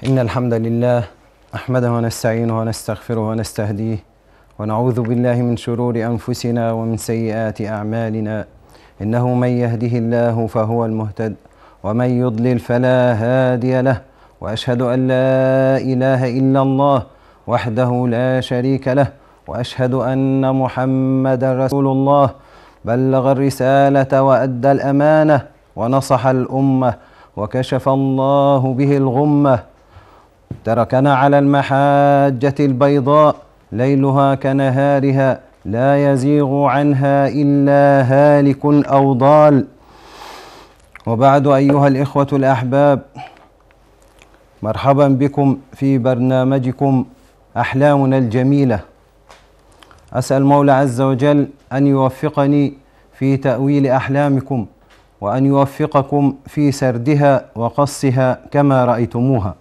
إن الحمد لله نحمده ونستعينه ونستغفره ونستهديه ونعوذ بالله من شرور أنفسنا ومن سيئات أعمالنا إنه من يهده الله فهو المهتد ومن يضلل فلا هادي له وأشهد أن لا إله إلا الله وحده لا شريك له وأشهد أن محمدا رسول الله بلغ الرسالة وأدى الأمانة ونصح الأمة وكشف الله به الغمة تركنا على المحاجة البيضاء ليلها كنهارها لا يزيغ عنها إلا هالك أو ضال وبعد أيها الإخوة الأحباب مرحبا بكم في برنامجكم أحلامنا الجميلة أسأل مولى عز وجل أن يوفقني في تأويل أحلامكم وأن يوفقكم في سردها وقصها كما رأيتموها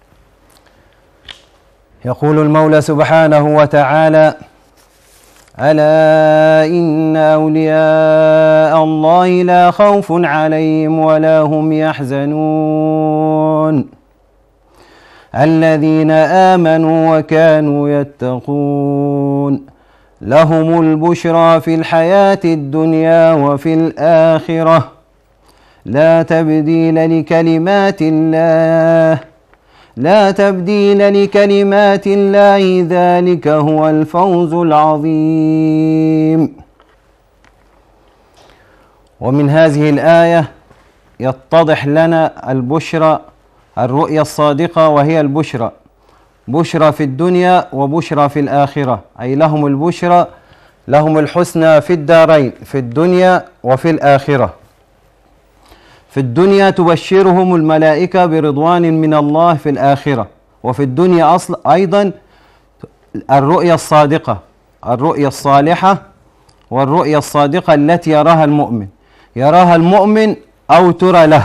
يقول المولى سبحانه وتعالى ألا إن أولياء الله لا خوف عليهم ولا هم يحزنون الذين آمنوا وكانوا يتقون لهم البشرى في الحياة الدنيا وفي الآخرة لا تبديل لكلمات الله لا تبديل لكلمات الله ذلك هو الفوز العظيم ومن هذه الآية يتضح لنا البشرى الرؤيا الصادقة وهي البشرى بشرى في الدنيا وبشرى في الآخرة أي لهم البشرى لهم الحسنى في الدارين في الدنيا وفي الآخرة في الدنيا تبشرهم الملائكة برضوان من الله في الآخرة وفي الدنيا أصل أيضا الرؤيا الصادقة الرؤيا الصالحة والرؤيا الصادقة التي يراها المؤمن يراها المؤمن أو ترى له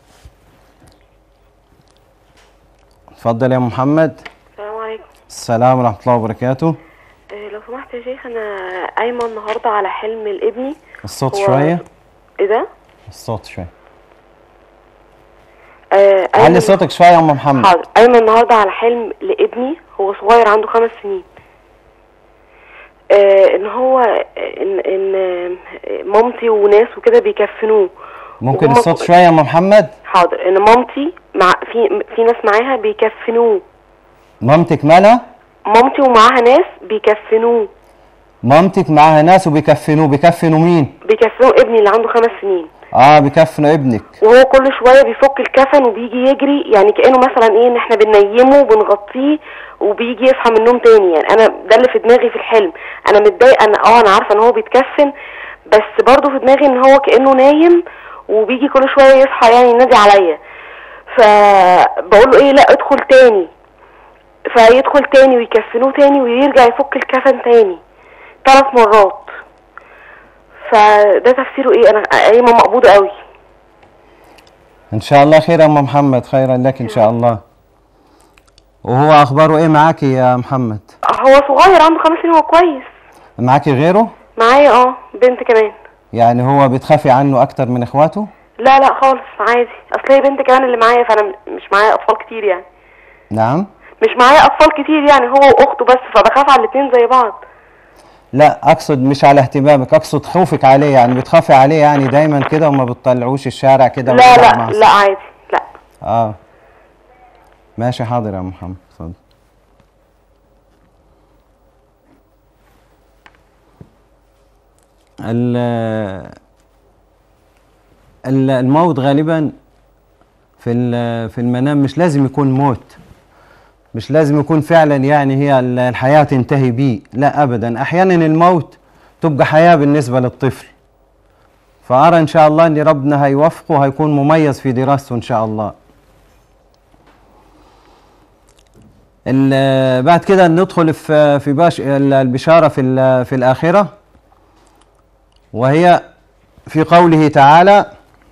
تفضل يا محمد السلام عليكم السلام ورحمة الله وبركاته إيه لو سمحت يا شيخ انا قايمه النهارده على حلم لابني الصوت هو- شوية ايه ده الصوت شوية آه قايمة- علي صوتك شوية يا أم محمد حاضر قايمه النهارده على حلم لابني هو صغير عنده خمس سنين آه ان هو ان ان آه، مامتي وناس وكده بيكفنوه ممكن وهم- الصوت شوية يا أم محمد حاضر ان مامتي مع في في ناس معاها بيكفنوه مامتك مالها مامتي ومعاها ناس بيكفنوه مامتك معاها ناس وبيكفنوه بيكفنوا مين بيكفنوا ابني اللي عنده خمس سنين اه بيكفنوا ابنك وهو كل شويه بيفك الكفن وبيجي يجري يعني كانه مثلا ايه ان احنا بننيمه وبنغطيه وبيجي يصحى من النوم تاني يعني انا ده اللي في دماغي في الحلم انا متضايقه انا اه انا عارفه ان هو بيتكفن بس برضه في دماغي ان هو كانه نايم وبيجي كل شويه يصحى يعني ينادي عليا فبقول له ايه لا ادخل تاني فيدخل تاني ويكفنوه تاني ويرجع يفك الكفن تاني ثلاث مرات فده تفسيره ايه انا قايمه مقبوضه قوي ان شاء الله خير يا ام محمد خيرا لك ان شاء الله وهو اخباره ايه معاكي يا محمد هو صغير عنده خمس سنين هو كويس معاكي غيره معايا اه بنت كمان يعني هو بتخافي عنه اكتر من اخواته لا لا خالص عادي اصل هي بنت كمان اللي معايا فانا م- مش معايا اطفال كتير يعني نعم مش معايا اطفال كتير يعني هو واخته بس فبخاف على الاتنين زي بعض لا اقصد مش على اهتمامك اقصد خوفك عليه يعني بتخافي عليه يعني دايما كده وما بتطلعوش الشارع كده لا ويلعب مع لا لا عادي لا اه ماشي حاضر يا محمد اتفضل ال- ال- الموت غالبا في ال- في المنام مش لازم يكون موت مش لازم يكون فعلا يعني هي ال- الحياة تنتهي بيه لا أبدا أحيانا الموت تبقى حياة بالنسبة للطفل فأرى إن شاء الله إن ربنا هيوفقه هيكون مميز في دراسته إن شاء الله ال- بعد كده ندخل في في باش ال- البشارة في ال- في الآخرة وهي في قوله تعالى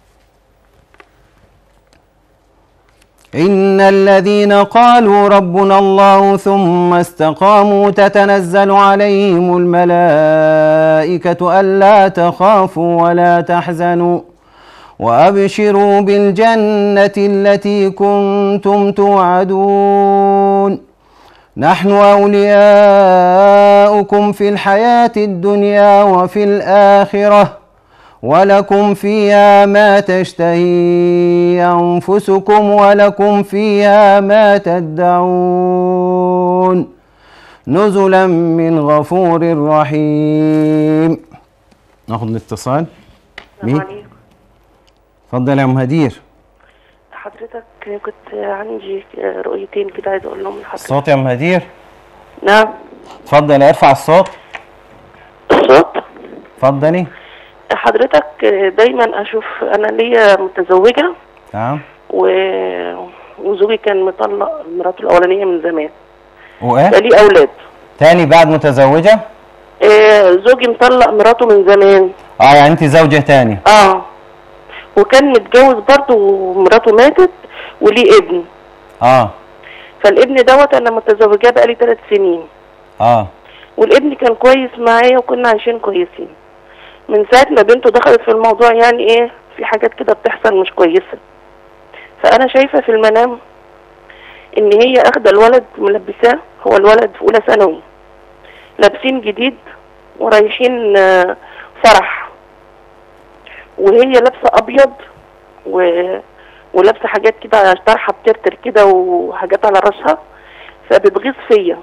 إن الذين قالوا ربنا الله ثم استقاموا تتنزل عليهم الملائكة ألا تخافوا ولا تحزنوا وأبشروا بالجنة التي كنتم توعدون نحن أولياؤكم في الحياة الدنيا وفي الآخرة ولكم فيها ما تشتهي أنفسكم ولكم فيها ما تدعون نزلا من غفور رحيم ناخذ الاتصال مين؟ السلام عليكم اتفضل يا ام هدير حضرتك كنت عندي رؤيتين كده عايز اقول لهم لحضرتك الصوت يا ام هدير نعم اتفضل ارفع الصوت الصوت اتفضلي حضرتك دايما اشوف انا ليا متزوجه نعم و... وزوجي كان مطلق مراته الاولانيه من زمان وايه فليه اولاد تاني بعد متزوجه آه، زوجي مطلق مراته من زمان اه يعني انت زوجة تاني اه وكان متجوز برضه ومراته ماتت وليه ابن اه فالابن دوت انا متزوجاه بقالي ثلاث سنين اه والابن كان كويس معايا وكنا عايشين كويسين من ساعة ما بنته دخلت في الموضوع يعني ايه في حاجات كده بتحصل مش كويسة فأنا شايفة في المنام إن هي أخدة الولد ملبساه هو الولد في أولى ثانوي لابسين جديد ورايحين آه، فرح وهي لابسة أبيض و... ولابسة حاجات كده طرحة بترتر كده وحاجات على راسها فبتغيظ فيا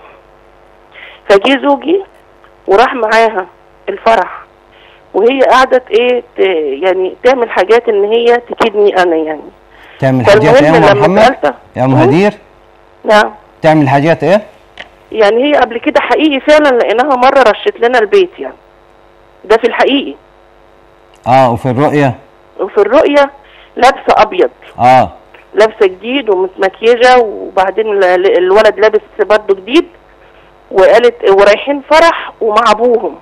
فجه زوجي وراح معاها الفرح وهي قعدت ايه ت... يعني تعمل حاجات ان هي تكيدني انا يعني تعمل حاجات ايه يا فالمهم ام لما محمد سألتها يا ام مم. هدير نعم تعمل حاجات ايه يعني هي قبل كده حقيقي فعلا لقيناها مرة رشت لنا البيت يعني ده في الحقيقي اه وفي الرؤية وفي الرؤية لابسة أبيض اه لابسة جديد ومتمكيجة وبعدين ال- ال- الولد لابس برضه جديد وقالت ورايحين فرح ومع أبوهم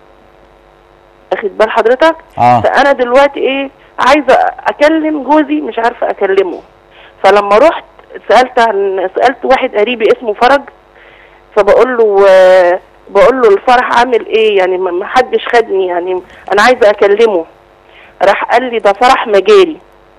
أخد بال حضرتك اه فانا دلوقتي ايه عايزه اكلم جوزي مش عارفه اكلمه فلما رحت سالت عن سالت واحد قريبي اسمه فرج فبقول له آه، بقول له الفرح عامل ايه يعني ما ما حدش خدني يعني انا عايزه اكلمه راح قال لي ده فرح مجاري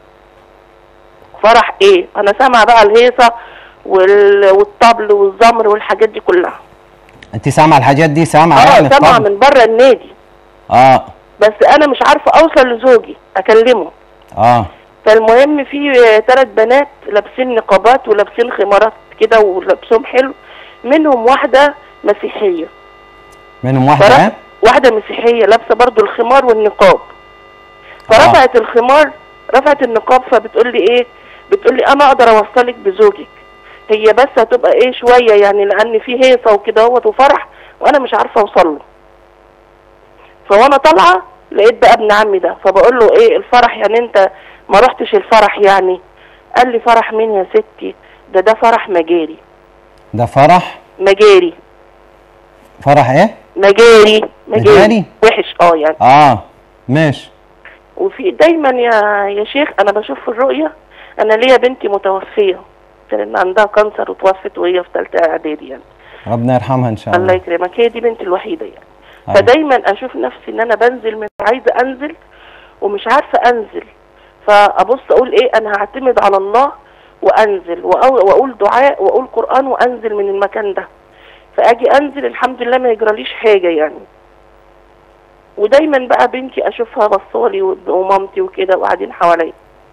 فرح ايه انا سامعه بقى الهيصه وال- والطبل والزمر والحاجات دي كلها انت سامعه الحاجات دي سامعه اه يعني سامعه الطبل؟ من بره النادي اه بس انا مش عارفه اوصل لزوجي اكلمه اه فالمهم في ثلاث بنات لابسين نقابات ولابسين خمارات كده ولابسهم حلو منهم واحده مسيحيه منهم واحدة فرف... ايه واحده مسيحيه لابسه برضو الخمار والنقاب فرفعت الخمار رفعت النقاب فبتقول لي ايه بتقول لي انا اقدر اوصلك بزوجك هي بس هتبقى ايه شويه يعني لان في هيصه وكده اهوت وفرح وانا مش عارفه اوصل له فوانا طالعه لقيت بقى ابن عمي ده فبقول له ايه الفرح يعني انت ما رحتش الفرح يعني قال لي فرح مين يا ستي ده ده فرح مجاري ده فرح مجاري فرح ايه مجاري مجاري؟ مجاري وحش اه يعني اه ماشي وفي دايما يا يا شيخ انا بشوف في الرؤيه انا ليا بنتي متوفيه كان عندها كانسر وتوفت وهي في ثالثه اعدادي يعني ربنا يرحمها ان شاء الله الله يكرمك هي دي بنتي الوحيده يعني أيوة. فدايما اشوف نفسي ان انا بنزل من عايزه انزل ومش عارفه انزل فابص اقول ايه انا هعتمد على الله وانزل وأو- واقول دعاء واقول قران وانزل من المكان ده فاجي انزل الحمد لله ما يجراليش حاجه يعني ودايما بقى بنتي اشوفها بصالي وب- ومامتي وكده وقاعدين حواليا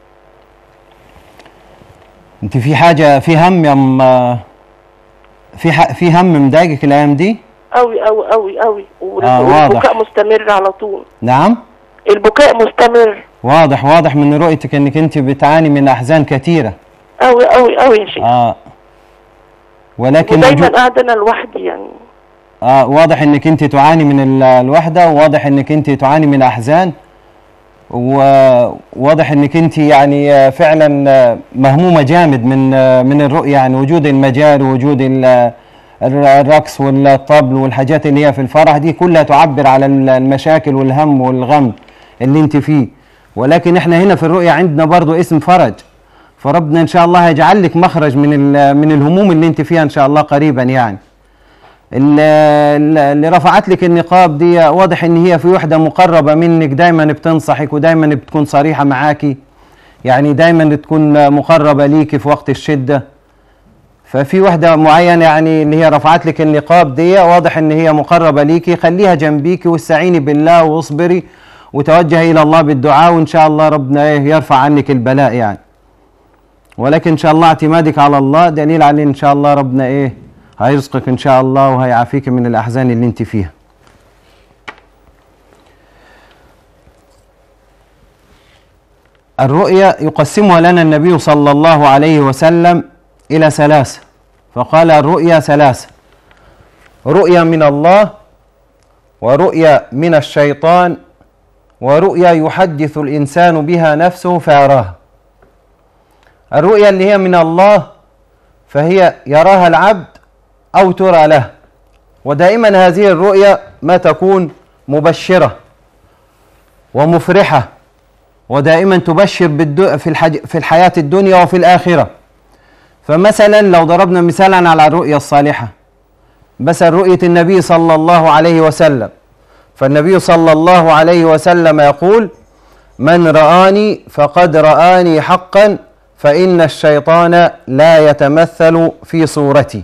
انت في حاجة في هم يا ام في ح... في هم مضايقك الايام دي قوي قوي قوي قوي وال- آه، واضح. والبكاء مستمر على طول نعم البكاء مستمر واضح واضح من رؤيتك انك انت بتعاني من احزان كثيرة قوي قوي قوي يا شيخ اه ولكن ودايما وجو- قاعده انا لوحدي يعني اه واضح انك انت تعاني من ال- الوحدة وواضح انك انت تعاني من احزان وواضح انك انت يعني آه، فعلا آه، مهمومة جامد من آه، من الرؤية يعني وجود المجال ووجود ال- الر- الرقص والطبل والحاجات اللي هي في الفرح دي كلها تعبر على ال- المشاكل والهم والغم اللي انت فيه ولكن احنا هنا في الرؤية عندنا برضو اسم فرج فربنا ان شاء الله يجعل لك مخرج من ال- من الهموم اللي انت فيها ان شاء الله قريبا يعني ال- ال- اللي رفعت لك النقاب دي واضح ان هي في وحده مقربه منك دايما بتنصحك ودايما بتكون صريحه معاكي يعني دايما بتكون مقربه ليكي في وقت الشده ففي وحده معينه يعني اللي هي رفعت لك النقاب دي واضح ان هي مقربه ليكي خليها جنبيكي واستعيني بالله واصبري وتوجهي الى الله بالدعاء وان شاء الله ربنا ايه يرفع عنك البلاء يعني ولكن ان شاء الله اعتمادك على الله دليل على ان شاء الله ربنا ايه هيرزقك ان شاء الله وهيعافيك من الاحزان اللي انت فيها الرؤيا يقسمها لنا النبي صلى الله عليه وسلم الى ثلاثه فقال الرؤيا ثلاثه رؤيا من الله ورؤيا من الشيطان ورؤيا يحدث الانسان بها نفسه فيراها الرؤيا اللي هي من الله فهي يراها العبد او ترى له ودائما هذه الرؤيا ما تكون مبشره ومفرحه ودائما تبشر بالدو في الحج في الحياه الدنيا وفي الاخره فمثلا لو ضربنا مثالا على الرؤيا الصالحه بس رؤيه النبي صلى الله عليه وسلم فالنبي صلى الله عليه وسلم يقول من رآني فقد رآني حقا فإن الشيطان لا يتمثل في صورتي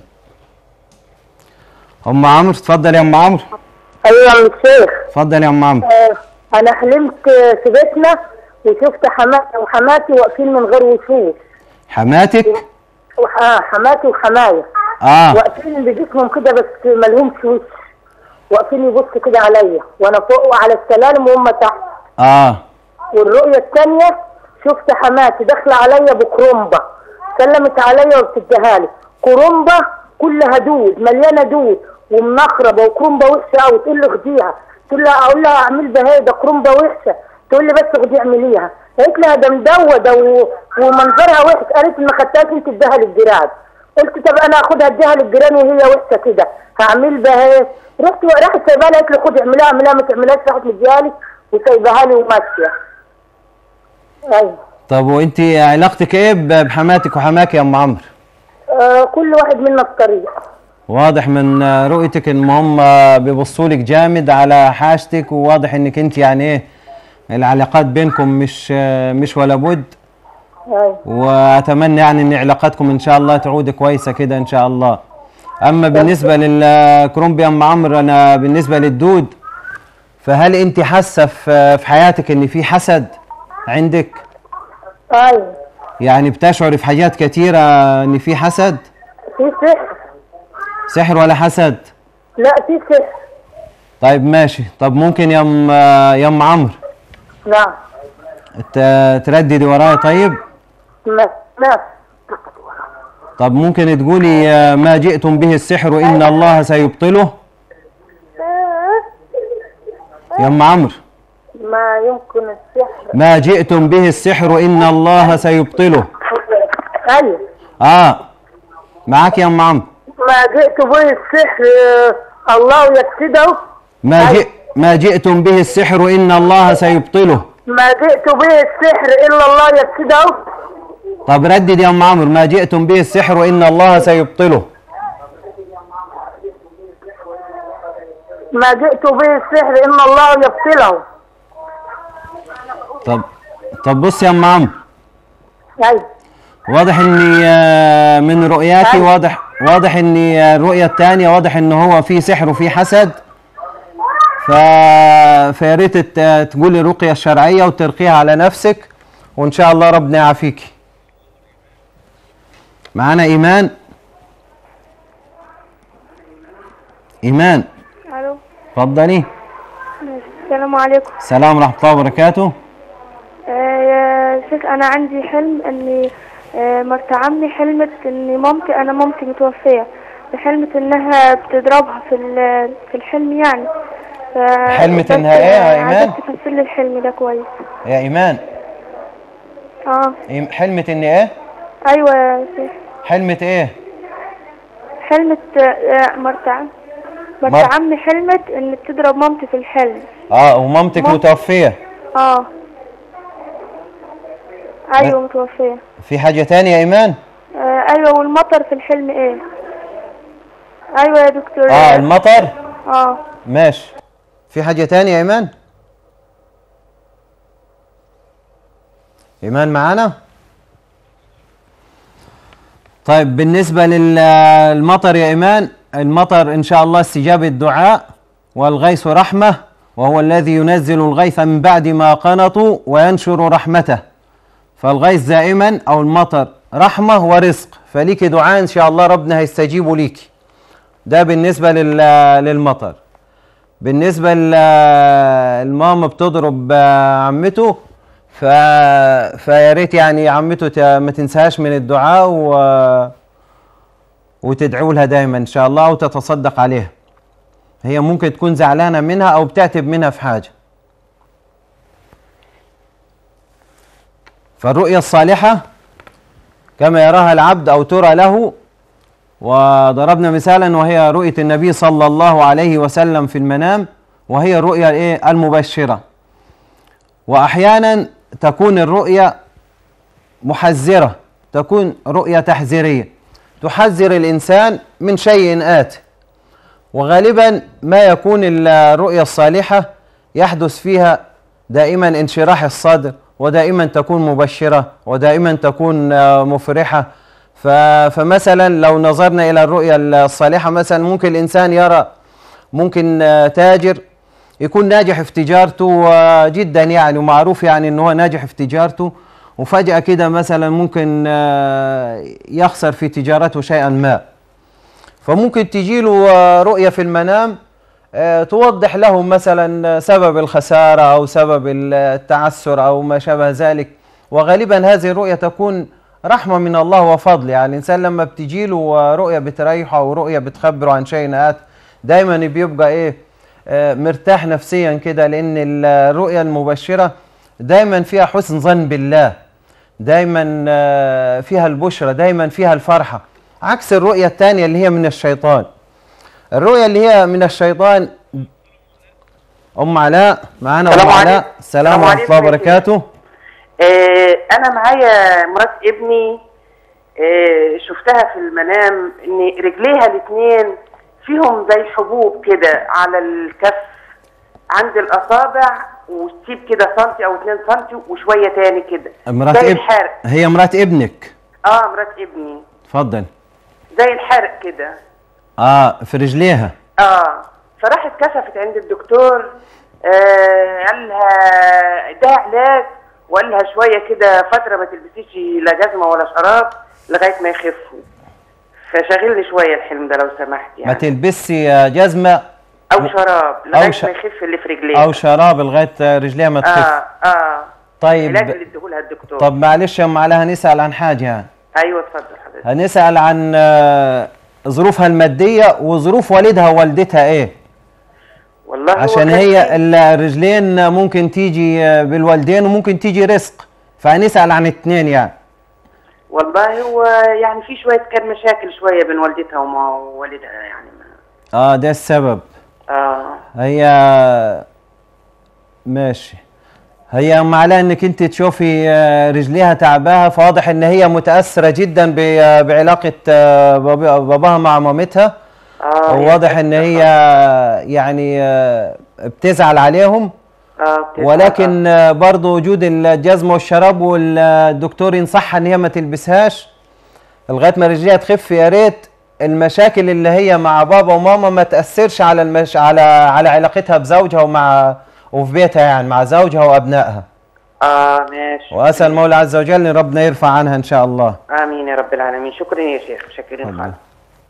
أم عمرو تفضل يا أم عمرو ايوه يا عم الشيخ تفضل يا أم عمرو آه انا حلمت في بيتنا وشفت حماتي وحماتي واقفين من غير وشوش حماتك وح- آه، حماتي وحماية آه واقفين بجسمهم كده بس ملهمش وش واقفين يبصوا كده عليا وانا فوق على السلالم وهم تحت آه والرؤية الثانية شفت حماتي داخلة عليا بكرومبة سلمت عليا وبتديها لي كرومبة كلها دود مليانة دود ومنخربة وكرومبة وحشة أوي تقول لي خديها تقول لها أقول لها أعمل بها إيه؟ ده كرومبة وحشة تقول لي بس خدي اعمليها قالت لها ده مدودة و... ومنظرها وحش قالت لي ما خدتهاش انت اديها للجيران قلت طب انا اخدها اديها للجيران وهي وحشه كده هعمل بها ايه؟ رحت راحت سايبها لي قالت لي خدي اعمليها اعمليها ما تعملهاش راحت مديها لي وسايبها لي وماشيه ايوه طب وأنت علاقتك إيه ب- بحماتك وحماك يا أم عمرو آه كل واحد منا بطريقه واضح من آه، رؤيتك ان هم بيبصوا لك جامد على حاجتك وواضح انك انت يعني ايه العلاقات بينكم مش آه، مش ولا بد ايوه واتمنى يعني ان علاقاتكم ان شاء الله تعود كويسه كده ان شاء الله اما بالنسبه للكرومبي يا ام عمرو انا بالنسبه للدود فهل انت حاسه في في حياتك ان في حسد عندك ايوه يعني بتشعري في حاجات كتيره ان في حسد في سحر سحر ولا حسد لا في سحر طيب ماشي طب ممكن يا ام يا ام عمرو نعم ت- ترددي ورايا طيب ما نعم طب ممكن تقولي آه، ما جئتم به السحر ان الله سيبطله يا ام عمرو ما يمكن السحر ما جئتم به السحر ان الله سيبطله ايوه اه معاك يا ام عمرو ما جئت به السحر آه، الله يفسده ما جئ ما جئتم به السحر ان الله سيبطله ما جئت به السحر الا الله يفسده طب ردد يا ام عمرو ما جئتم به السحر ان الله سيبطله ما جئت به السحر ان الله يبطله طب طب بص يا ام عمرو ايوه واضح اني آه، من رؤياتي أيوة. واضح واضح اني آه، الرؤية الثانية واضح ان هو في سحر وفي حسد ف فيا ريت ت- تقولي الرقية الشرعية وترقيها على نفسك وان شاء الله ربنا يعافيكي معانا ايمان ايمان الو اتفضلي السلام عليكم السلام ورحمة الله وبركاته آه يا شيخ انا عندي حلم اني آه مرت عمي حلمت ان مامتي انا مامتي متوفيه حلمت انها بتضربها في ال- في الحلم يعني ف... حلمت بس، إنها إيه يا آه، إيمان؟ عايزك تفسر لي الحلم ده كويس يا ايمان اه إيم- حلمت ان ايه ايوه يا شيخ حلمت ايه حلمت آه مرت عم مرت مر- عمي حلمت ان بتضرب مامتي في الحلم اه ومامتك مام- متوفية اه ايوه متوفيه في حاجة تانية يا ايمان آه ايوه والمطر في الحلم ايه ايوه يا دكتور اه المطر اه ماشي في حاجة تانية يا إيمان؟ إيمان معانا؟ طيب بالنسبة للمطر يا إيمان المطر إن شاء الله استجابة الدعاء والغيث رحمة وهو الذي ينزل الغيث من بعد ما قنطوا وينشر رحمته فالغيث دائما أو المطر رحمة ورزق فليك دعاء إن شاء الله ربنا هيستجيب ليك ده بالنسبة لل- للمطر بالنسبة للماما بتضرب آه، عمته ف... فيا ريت يعني عمته ت... ما تنساهاش من الدعاء و... وتدعو لها دايما ان شاء الله وتتصدق عليها هي ممكن تكون زعلانة منها او بتعتب منها في حاجة فالرؤيا الصالحة كما يراها العبد او ترى له وضربنا مثالا وهي رؤية النبي صلى الله عليه وسلم في المنام وهي الرؤيا الايه المبشرة واحيانا تكون الرؤيا محذرة تكون رؤيا تحذيرية تحذر الانسان من شيء آت وغالبا ما يكون الرؤيا الصالحة يحدث فيها دائما انشراح الصدر ودائما تكون مبشرة ودائما تكون آه، مفرحة ف- فمثلا لو نظرنا إلى الرؤيا الصالحة مثلا ممكن الإنسان يرى ممكن آه، تاجر يكون ناجح في تجارته آه، جدا يعني ومعروف يعني ان هو ناجح في تجارته وفجأة كده مثلا ممكن آه، يخسر في تجارته شيئا ما فممكن تجي له آه، رؤية في المنام آه، توضح له مثلا سبب الخسارة أو سبب التعثر أو ما شابه ذلك وغالبا هذه الرؤية تكون رحمة من الله وفضل يعني الإنسان لما بتجي له رؤية بتريحه أو رؤية بتخبره عن شيء آت دايما بيبقى إيه آه، مرتاح نفسيا كده لأن الرؤية المبشرة دايما فيها حسن ظن بالله دايما آه، فيها البشرة دايما فيها الفرحة عكس الرؤية الثانية اللي هي من الشيطان الرؤية اللي هي من الشيطان أم علاء معانا أم السلام علاء عليكم. السلام السلام ورحمة الله عليكم يا وبركاته آه، انا معايا مرات ابني آه، شفتها في المنام ان رجليها الاثنين فيهم زي حبوب كده على الكف عند الاصابع وتسيب كده سنتي او 2 سنتي وشويه تاني كده مرات زي اب... الحرق هي مرات ابنك اه مرات ابني اتفضل زي الحرق كده اه في رجليها اه فراحت كشفت عند الدكتور آه قال لها ده علاج وقال لها شويه كده فتره ما تلبسيش لا جزمه ولا شراب لغايه ما يخفوا فشغلني شويه الحلم ده لو سمحت ما يعني تلبسي آه، جزمة او شراب لغايه ش- ما يخف اللي في رجليها أو شراب لغاية آه، رجليها ما تخف اه اه طيب العلاج اللي اديهولها الدكتور طب معلش يا أم علاء هنسأل عن حاجة يعني. ايوه اتفضل حضرتك هنسأل عن آه، ظروفها المادية وظروف والدها ووالدتها ايه والله هو عشان كان هي في- الرجلين ممكن تيجي آه، بالوالدين وممكن تيجي رزق فهنسأل عن اتنين يعني والله هو يعني في شويه كان مشاكل شويه بين والدتها وما والدها يعني ما اه ده السبب اه هي ماشي هي أم علاء انك انت تشوفي آه، رجليها تعباها فواضح ان هي متأثرة جدا ب- بعلاقة آه، بابا- باباها مع مامتها اه وواضح ان هي يعني آه، بتزعل عليهم اه بتزعل، ولكن آه، برضو وجود الجزمة والشراب والدكتور ينصحها ان هي ما تلبسهاش لغاية ما رجليها تخف يا ريت المشاكل اللي هي مع بابا وماما ما تأثرش على المش... على على علاقتها بزوجها ومع وفي بيتها يعني مع زوجها وأبنائها اه ماشي وأسأل المولى عز وجل ان ربنا يرفع عنها إن شاء الله امين يا رب العالمين شكرا يا شيخ شكرا خالص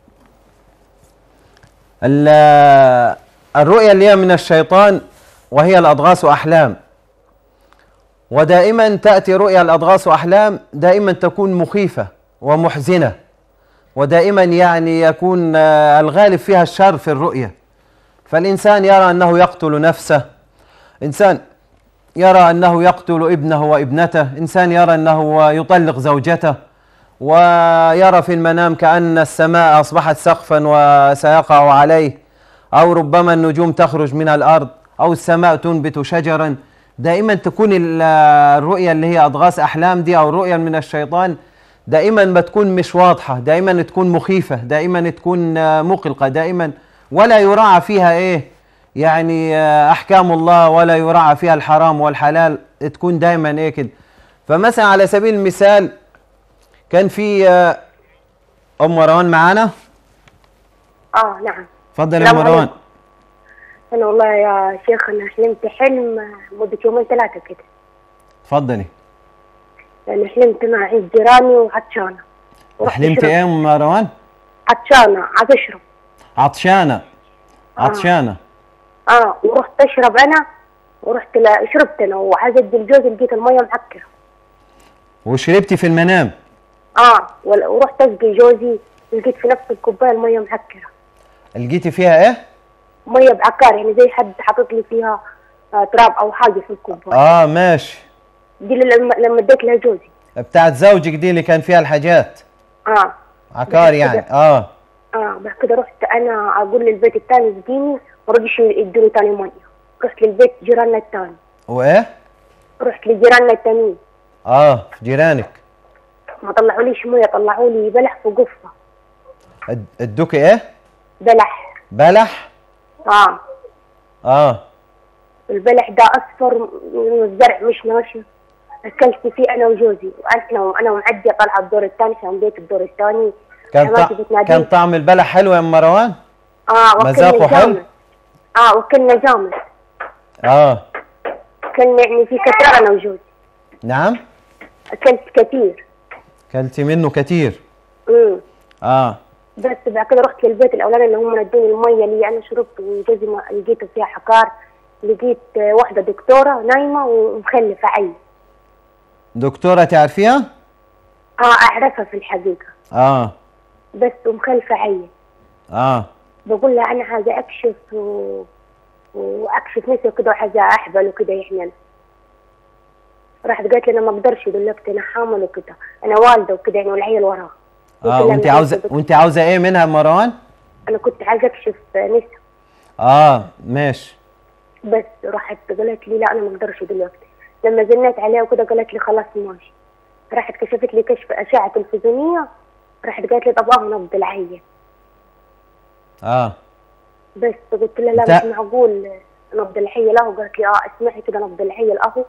ال- الرؤيا اللي هي من الشيطان وهي الأضغاث أحلام ودائما تأتي رؤيا الأضغاث أحلام دائما تكون مخيفة ومحزنة ودائما يعني يكون آه، الغالب فيها الشر في الرؤيا فالإنسان يرى أنه يقتل نفسه إنسان يرى أنه يقتل ابنه وابنته إنسان يرى أنه يطلق زوجته ويرى في المنام كأن السماء أصبحت سقفا وسيقع عليه أو ربما النجوم تخرج من الأرض أو السماء تنبت شجرا دائما تكون ال- الرؤيا اللي هي أضغاث أحلام دي أو الرؤيا من الشيطان دائما بتكون مش واضحة دائما تكون مخيفة دائما تكون آه، مقلقة دائما ولا يراعى فيها ايه يعني آه، احكام الله ولا يراعى فيها الحرام والحلال تكون دائما ايه كده فمثلا على سبيل المثال كان في آه، ام مروان معانا اه نعم اتفضل يا السلام مروان عليكم. انا والله يا شيخ انا حلمت حلم مدة يومين ثلاثة كده اتفضلي يعني حلمت انا عند جيراني وعطشانة ورحت حلمت أشرب. ايه يا ام مروان عطشانة عايز اشرب عطشانة عطشانة اه ورحت اشرب انا ورحت لا شربت انا وعايز ادي لجوزي لقيت المية معكرة وشربتي في المنام اه وال- ورحت اسقي جوزي لقيت في نفس الكوباية المية معكرة لقيتي فيها ايه مية بعكار يعني زي حد حاطط لي فيها آه تراب او حاجة في الكوباية اه ماشي دي لما لما اديت لها جوزي بتاعت زوجك دي اللي كان فيها الحاجات اه عكار يعني اه اه بعد كده رحت انا اقول للبيت الثاني اديني ما رضيش يدوني ثاني ميه رحت للبيت جيراننا الثاني وايه رحت لجيراننا الثانيين اه جيرانك ما طلعوليش ميه طلعوا لي بلح في قفه اد- ادوك ايه بلح بلح اه اه البلح ده اصفر من الزرع مش ناشف اكلت فيه انا وجوزي وانا انا ومعديه طالعه الدور الثاني عشان بيت الدور الثاني كان حماتي طع... بتناديني. كان طعم البلح حلو يا ام مروان اه مذاقه وكلنا حلو؟ جامد اه وكلنا جامد اه كلنا يعني في كثره انا وجوزي نعم اكلت كثير كلتي منه كتير امم اه بس بعد كده رحت للبيت الاولاني اللي هم ادوني الميه اللي انا شربت وجوزي ما لقيته فيها حكار لقيت آه، واحده دكتوره نايمه ومخلفه عيل دكتورة تعرفيها اه اعرفها في الحقيقه اه بس ومخلفه عيل اه بقول لها انا عايزه اكشف و... واكشف نفسي كده وعايزه احبل وكده يعني أنا. راحت قالت لي انا ما اقدرش دلوقتي انا حامل وكده انا والده وكده يعني والعيل وراها اه قلت لها وانت أنا عاوزة عايزة- وانت عاوزة ايه منها يا مروان انا كنت عايزه اكشف نفسي اه ماشي بس راحت قالت لي لا انا ما اقدرش دلوقتي لما زنيت عليها وكده قالت لي خلاص ماشي راحت كشفت لي كشف اشعه تلفزيونيه راحت قالت لي طب اه نبض العين اه بس قلت لها لا انت- مش معقول نبض العين اهو قالت لي اه اسمعي كده نبض العين اهو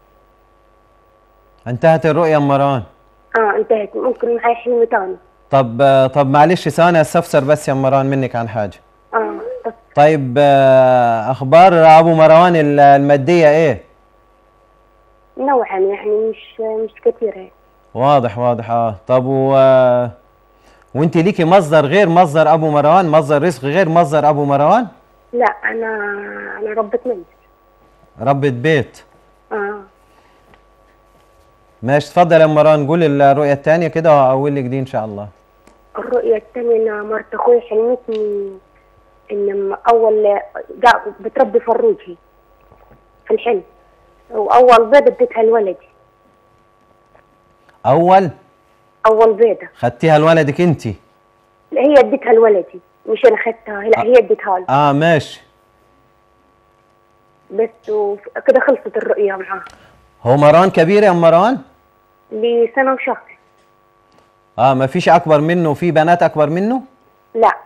انتهت الرؤية يا ام مروان اه انتهت ممكن معي حلم تاني طب آه، طب معلش ثانية استفسر بس يا ام مروان منك عن حاجة اه بس طيب آه، اخبار ابو مروان ال- المادية ايه نوعا يعني مش مش كثير يعني واضح واضح اه طب و آه، وانت ليكي مصدر غير مصدر ابو مروان مصدر رزق غير مصدر ابو مروان لا انا انا ربة منزل ربة بيت اه ماشي اتفضل يا ام مروان قول الرؤية الثانية كده وهقول لك دي ان شاء الله الرؤية الثانية إن مرت أخوي حلمتني إن لما أول قا- بتربي فروجي في الحلم وأول بيضة اديتها لولدي اول أول بيضة خدتيها لولدك انت هي اديتها لولدي مش أنا خدتها لا هي اديتها له اه ماشي بس وكده خلصت الرؤية معاه هو مروان كبير يا ام مروان لسنة وشهر اه ما فيش اكبر منه وفي بنات اكبر منه لا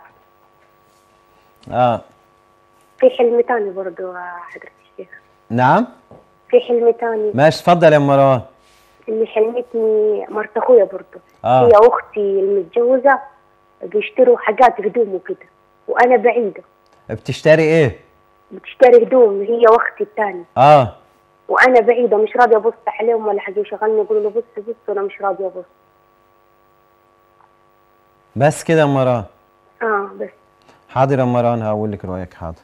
اه في حلم تاني برضو يا حضرة الشيخ نعم في حلم تاني ماشي اتفضل يا ام مروان اللي حلمتني مرت أخويا برضو آه. هي أختي المتجوزة بيشتروا حاجات هدوم وكده وأنا بعيدة بتشتري ايه بتشتري هدوم هي واختي الثانية اه وانا بعيده مش راضيه ابص عليهم ولا حاجه يشغلني يقولوا له بص بص وانا مش راضيه ابص بس كده يا ام مروان اه بس حاضر يا ام مروان هقول لك رايك حاضر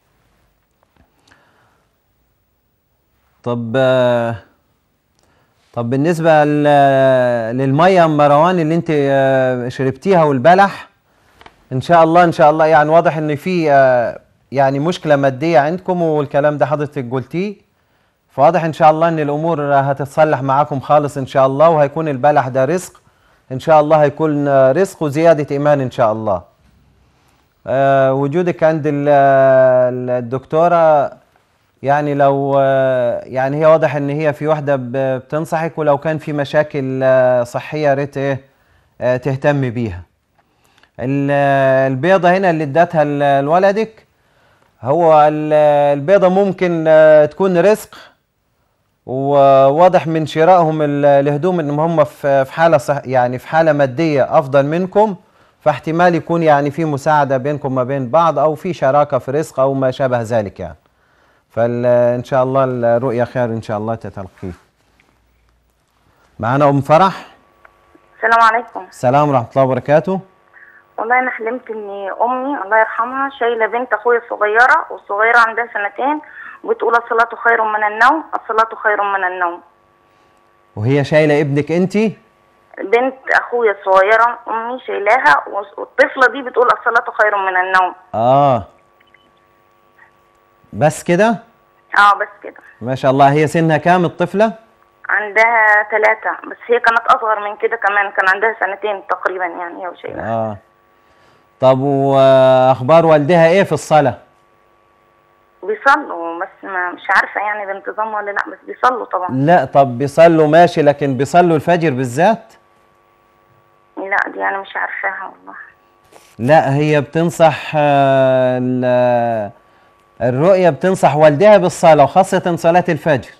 طب آه، طب بالنسبه ل- للميه يا ام مروان اللي انت آه، شربتيها والبلح ان شاء الله ان شاء الله يعني واضح ان في آه، يعني مشكله ماديه عندكم والكلام ده حضرتك قلتيه فواضح ان شاء الله ان الامور هتتصلح معاكم خالص ان شاء الله وهيكون البلح ده رزق ان شاء الله هيكون آه، رزق وزياده ايمان ان شاء الله آه، وجودك عند ال- ال- الدكتورة يعني لو آه، يعني هي واضح ان هي في واحده ب- بتنصحك ولو كان في مشاكل آه، صحيه يا ريت ايه آه، تهتم بيها ال- البيضه هنا اللي ادتها ل- لولدك هو ال- البيضه ممكن آه، تكون رزق وواضح من شرائهم ال- الهدوم ان هم في في حاله صح يعني في حاله ماديه افضل منكم فاحتمال يكون يعني في مساعده بينكم ما بين بعض او في شراكه في رزق او ما شابه ذلك يعني فان شاء الله الرؤيا خير ان شاء الله تتلقيه معنا ام فرح السلام عليكم السلام ورحمه الله وبركاته والله انا حلمت ان امي الله يرحمها شايله بنت اخويا الصغيره والصغيره عندها سنتين وبتقول الصلاه خير من النوم الصلاه خير من النوم وهي شايله ابنك انت بنت اخويا الصغيره امي شايلاها والطفله دي بتقول الصلاه خير من النوم اه بس كده اه بس كده ما شاء الله هي سنها كام الطفله عندها ثلاثة بس هي كانت أصغر من كده كمان كان عندها سنتين تقريبا يعني هي وشايلها اه طب واخبار والدها ايه في الصلاه بيصلوا بس ما مش عارفة يعني بانتظام ولا لا بس بيصلوا طبعا لا طب بيصلوا ماشي لكن بيصلوا الفجر بالذات لا دي أنا مش عارفاها والله لا هي بتنصح آه، ال- الرؤية بتنصح والدها بالصلاة وخاصة صلاة الفجر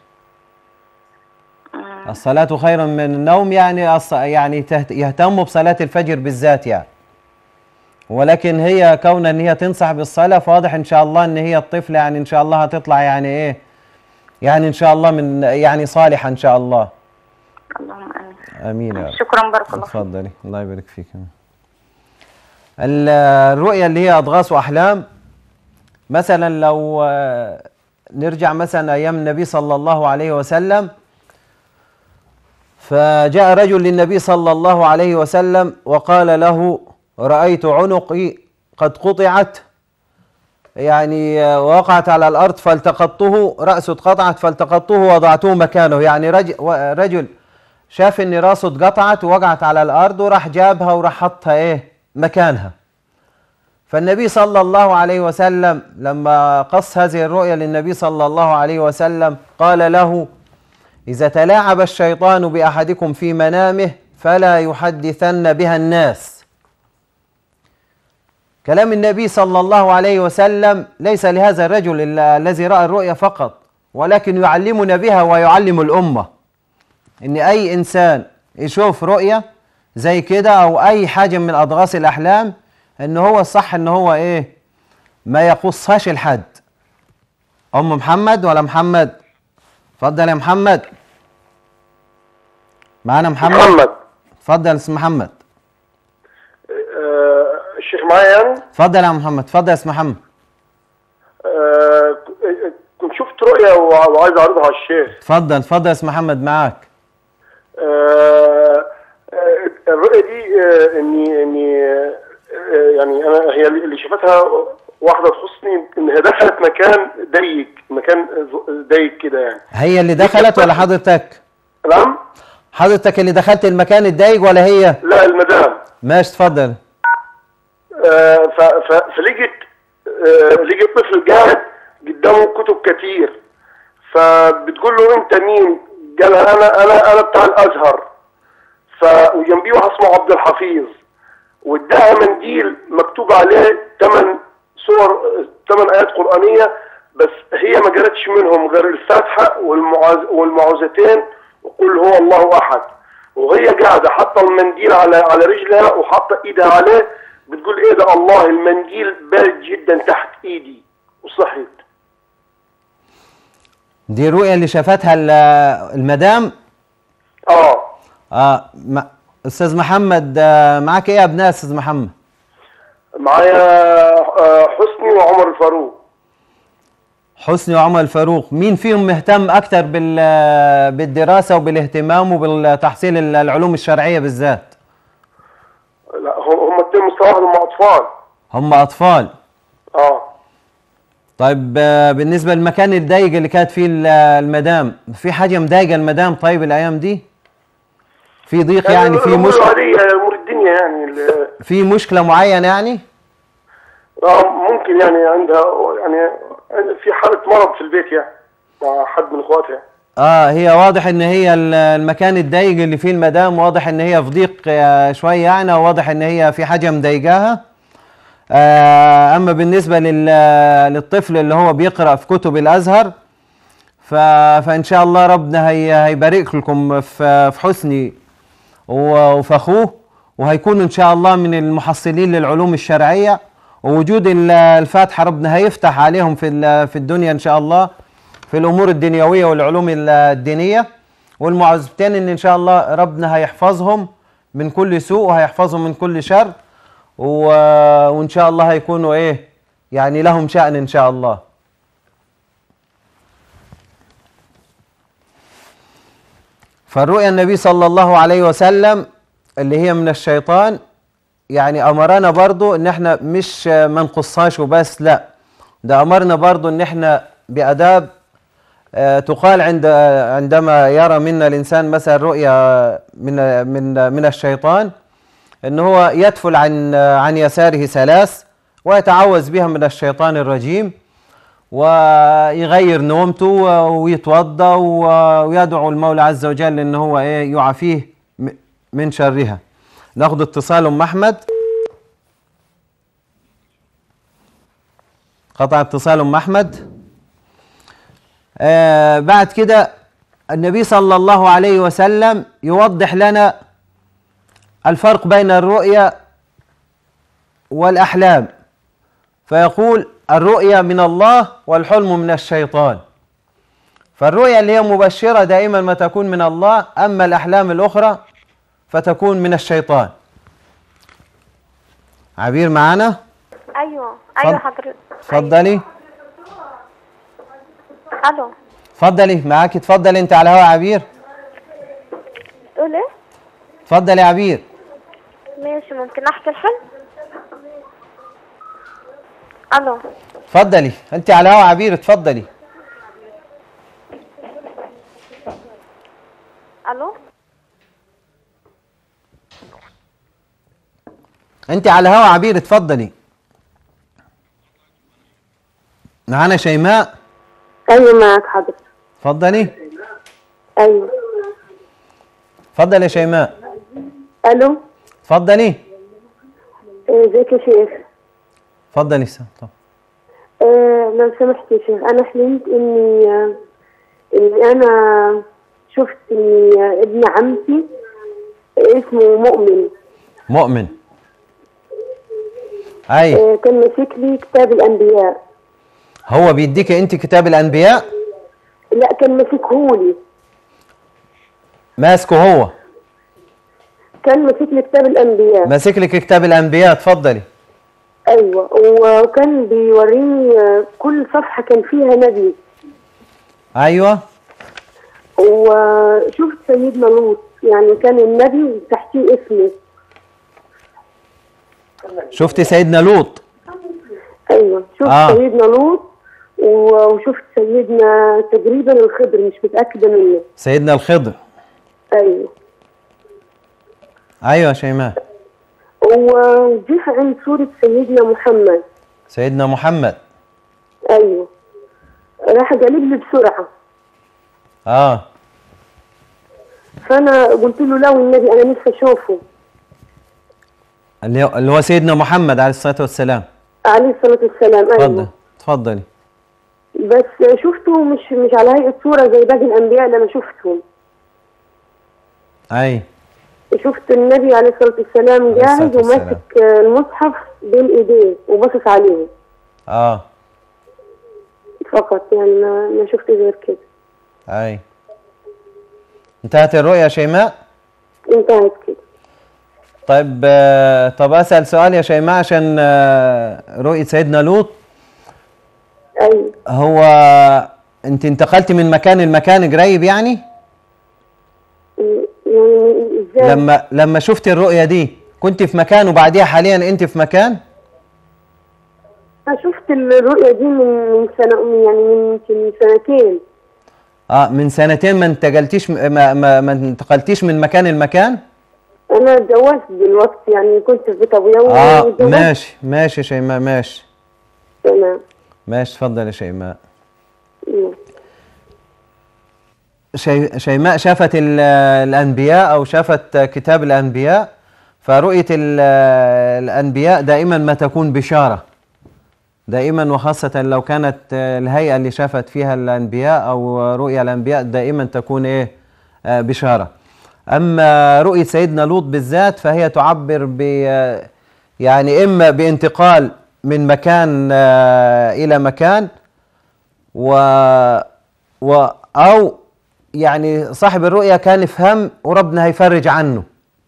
الصلاة خير من النوم يعني الص- يعني تهت- يهتموا بصلاة الفجر بالذات يعني ولكن هي كون ان هي تنصح بالصلاة فواضح ان شاء الله ان هي الطفلة يعني ان شاء الله هتطلع يعني ايه يعني ان شاء الله من يعني صالحة ان شاء الله اللهم آمين امين يا رب شكرا بارك الله فيك اتفضلي الله يبارك فيك ال- الرؤية اللي هي أضغاث وأحلام مثلا لو آه، نرجع مثلا أيام النبي صلى الله عليه وسلم فجاء رجل للنبي صلى الله عليه وسلم وقال له رأيت عنقي قد قطعت يعني آه، وقعت على الأرض فالتقطته رأسه اتقطعت فالتقطته ووضعته مكانه يعني رجل, رجل شاف ان راسه اتقطعت ووقعت على الارض وراح جابها وراح حطها ايه مكانها فالنبي صلى الله عليه وسلم لما قص هذه الرؤيا للنبي صلى الله عليه وسلم قال له اذا تلاعب الشيطان باحدكم في منامه فلا يحدثن بها الناس كلام النبي صلى الله عليه وسلم ليس لهذا الرجل ال- الذي راى الرؤيا فقط ولكن يعلمنا بها ويعلم الامه ان اي انسان يشوف رؤية زي كده او اي حاجة من اضغاث الاحلام ان هو الصح ان هو ايه ما يقصهاش لحد ام محمد ولا محمد اتفضل يا محمد معانا محمد محمد اتفضل يا اسم محمد آه الشيخ معايا يعني اتفضل يا محمد اتفضل يا اسم محمد آه كنت شفت رؤية وع- وعايز اعرضها على الشيخ اتفضل اتفضل يا اسم محمد معاك آه آه الرؤية دي آه اني اني آه يعني انا هي اللي شافتها واحدة تخصني انها دخلت مكان ضيق مكان ز- ضيق كده يعني هي اللي دخلت ولا حضرتك نعم حضرتك اللي دخلت المكان الضيق ولا هي لا المدام ماشي اتفضل آه، ف- ف- فلقيت آه، لقيت طفل قاعد قدامه كتب كتير فبتقول له انت مين؟ قال انا انا انا بتاع الازهر ف وجنبيه واحد اسمه عبد الحفيظ واداها منديل مكتوب عليه ثمان سور ثمان ايات قرانيه بس هي ما قرأتش منهم غير الفاتحه والمعاز والمعوذتين وقل هو الله احد وهي قاعده حاطه المنديل على على رجلها وحاطه ايدها عليه بتقول ايه ده الله المنديل بارد جدا تحت ايدي وصحيت دي الرؤية اللي شافتها ال- المدام اه اه ما استاذ محمد آه معاك ايه يا ابناء استاذ محمد معايا آه، حسني وعمر الفاروق حسني وعمر الفاروق مين فيهم مهتم اكتر بال بالدراسه وبالاهتمام وبالتحصيل ال- العلوم الشرعيه بالذات لا هم هم الاتنين مستواهم هم اطفال هم اطفال اه طيب آه، بالنسبه للمكان الضيق اللي كانت فيه ال- المدام في حاجه مضايقه المدام طيب الايام دي في ضيق يعني في الأمور مشكله العادية امور الدنيا يعني ال- في مشكله معينه يعني آه، ممكن يعني عندها يعني في حالة مرض في البيت يعني مع حد من اخواتي يعني اه هي واضح ان هي ال- المكان الضيق اللي فيه المدام واضح ان هي في ضيق آه، شويه يعني واضح ان هي في حاجه مضايقاها آه اما بالنسبه لل للطفل اللي هو بيقرا في كتب الازهر ف فان شاء الله ربنا هي هيبارك لكم في في حسني و- وفي اخوه وهيكونوا ان شاء الله من المحصلين للعلوم الشرعيه ووجود ال- الفاتحه ربنا هيفتح عليهم في ال- في الدنيا ان شاء الله في الامور الدنيويه والعلوم ال- الدينيه والمعوذتين ان ان شاء الله ربنا هيحفظهم من كل سوء وهيحفظهم من كل شر و... وان شاء الله هيكونوا ايه يعني لهم شأن ان شاء الله فالرؤيا النبي صلى الله عليه وسلم اللي هي من الشيطان يعني امرنا برضو ان احنا مش ما نقصهاش وبس لا ده امرنا برضو ان احنا باداب آه، تقال عند عندما يرى منا الانسان مثلا رؤيا من من من الشيطان ان هو يدفل عن عن يساره ثلاث ويتعوذ بها من الشيطان الرجيم ويغير نومته ويتوضا ويدعو المولى عز وجل ان هو ايه يعافيه م- من شرها ناخد اتصال ام احمد قطع اتصال ام احمد آه بعد كده النبي صلى الله عليه وسلم يوضح لنا الفرق بين الرؤيا والاحلام فيقول الرؤيا من الله والحلم من الشيطان فالرؤيا اللي هي مبشره دائما ما تكون من الله اما الاحلام الاخرى فتكون من الشيطان عبير معانا ايوه اتفضل. ايوه حضرتك اتفضلي الو اتفضلي معاك اتفضلي انت على هوا عبير تقول ايه اتفضلي يا عبير ماشي ممكن احكي الحلم الو اتفضلي انت على هوا عبير اتفضلي الو انت على هوا عبير اتفضلي معانا شيماء ايوه معك حضرتك اتفضلي ايوه اتفضلي يا شيماء الو اتفضلي آه، ازيك يا شيخ اتفضلي سا- طب. آه، لو سمحت يا شيخ انا حلمت اني آه، اني انا شفت اني آه، ابن عمتي اسمه مؤمن مؤمن اي آه، كان ماسك لي كتاب الانبياء هو بيديك انت كتاب الانبياء لا كان ماسكهولي ماسكه هو كان ماسك لي كتاب الانبياء ماسك لك كتاب الانبياء اتفضلي ايوه وكان بيوريني آه، كل صفحه كان فيها نبي ايوه وشفت سيدنا لوط يعني كان النبي تحتيه اسمه شفتي سيدنا لوط ايوه شفت آه. آه. سيدنا لوط و- وشفت سيدنا تقريبا الخضر مش متاكده منه سيدنا الخضر ايوه ايوه يا شيماء وجه عند سوره سيدنا محمد سيدنا محمد ايوه راح قالب لي بسرعه اه فانا قلت له لا والنبي انا نفسي اشوفه اللي هو- اللي هو سيدنا محمد عليه الصلاه والسلام عليه الصلاه والسلام اتفضل ايوه اتفضلي بس شفته مش مش على هيئه صوره زي باقي الانبياء اللي انا شفتهم اي شفت النبي عليه الصلاه والسلام عليه جاهز الصلاة والسلام. وماسك آه، المصحف بين ايديه وباصص عليه اه فقط يعني ما ما شفت غير كده اي انتهت الرؤيا يا شيماء انتهت كده طيب آه، طب اسال سؤال يا شيماء عشان آه، رؤيه سيدنا لوط ايوه هو انت انتقلتي من مكان لمكان قريب يعني يعني ازاي لما لما شفتي الرؤيه دي كنت في مكان وبعديها حاليا انت في مكان انا شفت الرؤيه دي من من سنه من يعني من يمكن من سنتين اه من سنتين ما انتقلتيش ما ما, ما انتقلتيش من مكان لمكان انا اتجوزت دلوقتي يعني كنت في بيت ابويا اه واتجوزت. ماشي ماشي يا شيماء ماشي تمام ماشي اتفضل يا شيماء شي- شيماء شافت ال- الأنبياء أو شافت كتاب الأنبياء فرؤية ال- الأنبياء دائما ما تكون بشارة دائما وخاصة لو كانت الهيئة اللي شافت فيها الأنبياء أو رؤيا الأنبياء دائما تكون إيه آه، بشارة أما رؤية سيدنا لوط بالذات فهي تعبر ب يعني إما بانتقال من مكان آه، إلى مكان و, و أو يعني صاحب الرؤيا كان يفهم وربنا هيفرج عنه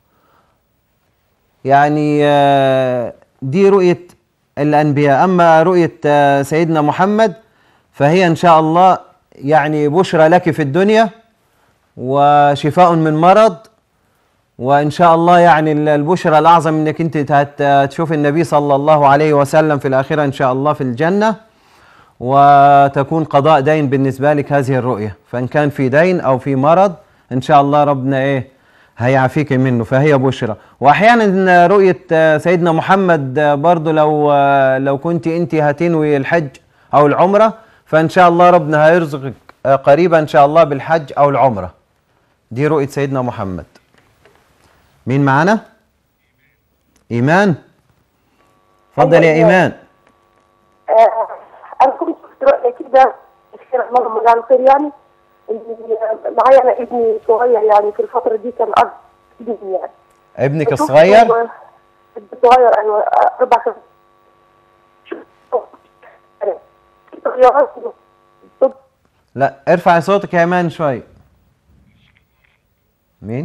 يعني آه، دي رؤية الأنبياء أما رؤية آه، سيدنا محمد فهي إن شاء الله يعني بشرى لك في الدنيا وشفاء من مرض وإن شاء الله يعني ال- البشرى الأعظم إنك أنت هت- تشوف النبي صلى الله عليه وسلم في الآخرة إن شاء الله في الجنة وتكون قضاء دين بالنسبة لك هذه الرؤية فإن كان في دين أو في مرض إن شاء الله ربنا إيه هيعافيك منه فهي بشرى وأحيانا رؤية آه، سيدنا محمد آه، برضو لو آه، لو كنت أنت هتنوي الحج أو العمرة فإن شاء الله ربنا هيرزقك آه، قريبا إن شاء الله بالحج أو العمرة دي رؤية سيدنا محمد مين معانا؟ إيمان اتفضل يا إيمان آه، انا كنت في رؤية كده كثير مرة من الخير يعني إني معايا انا ابني صغير يعني في الفترة دي كان أربع سنين يعني ابنك شفته- الصغير ابني صغير ايوه آه، اربع سنين شفته- تغيرات بالضبط. لا ارفع صوتك يا ايمان شوي مين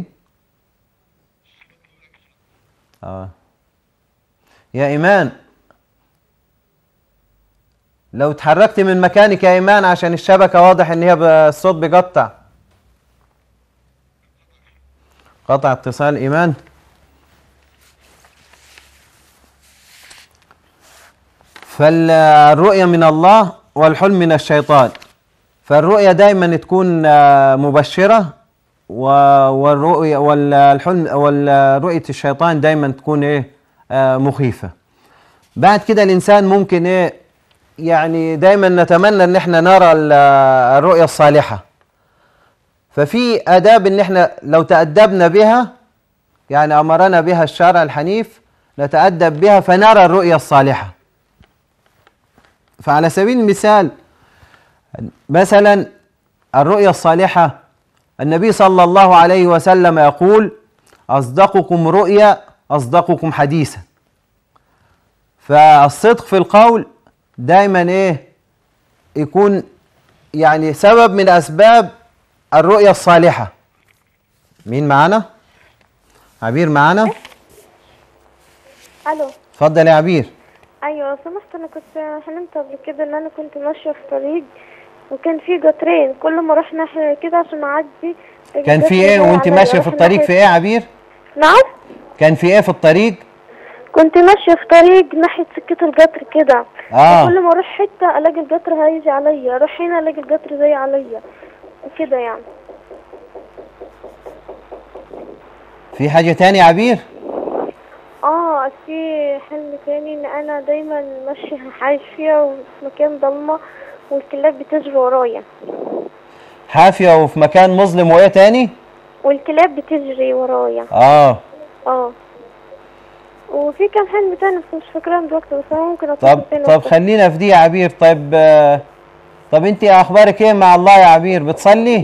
اه يا ايمان لو اتحركت من مكانك يا ايمان عشان الشبكه واضح ان هي ب- الصوت بيقطع قطع اتصال ايمان فالرؤية من الله والحلم من الشيطان فالرؤية دائما تكون آه، مبشرة و- والرؤية والحلم والرؤية الشيطان دائما تكون ايه آه، مخيفة بعد كده الإنسان ممكن ايه يعني دائما نتمنى ان احنا نرى ال- الرؤية الصالحة ففي آداب ان احنا لو تأدبنا بها يعني أمرنا بها الشرع الحنيف نتأدب بها فنرى الرؤية الصالحة فعلى سبيل المثال مثلا الرؤيا الصالحة النبي صلى الله عليه وسلم يقول أصدقكم رؤيا أصدقكم حديثا فالصدق في القول دايما إيه يكون يعني سبب من أسباب الرؤيا الصالحة مين معانا؟ عبير معانا؟ الو اتفضل يا عبير ايوه لو سمحت انا كنت حلمت قبل كده ان انا كنت ماشيه في طريق وكان في قطرين كل ما اروح ناحيه كده عشان اعدي كان في ايه وانت ماشيه في الطريق في ايه يا عبير؟ نعم كان في ايه في الطريق؟ كنت ماشيه في طريق ناحيه سكه القطر كده آه. كل ما اروح حته الاقي القطر هيجي عليا اروح هنا الاقي القطر جاي عليا وكده يعني في حاجة تانية يا عبير؟ اه في حلم تاني ان انا دايما ماشيه حاشيه وفي مكان ضلمه والكلاب بتجري ورايا حافية وفي مكان مظلم وايه تاني؟ والكلاب بتجري ورايا اه اه وفي كام حلم تاني بس مش فاكراهم دلوقتي بس انا ممكن طب اتصل تاني طب وأفتكر. خلينا في دي يا عبير طيب آه، طب انت اخبارك ايه مع الله يا عبير بتصلي؟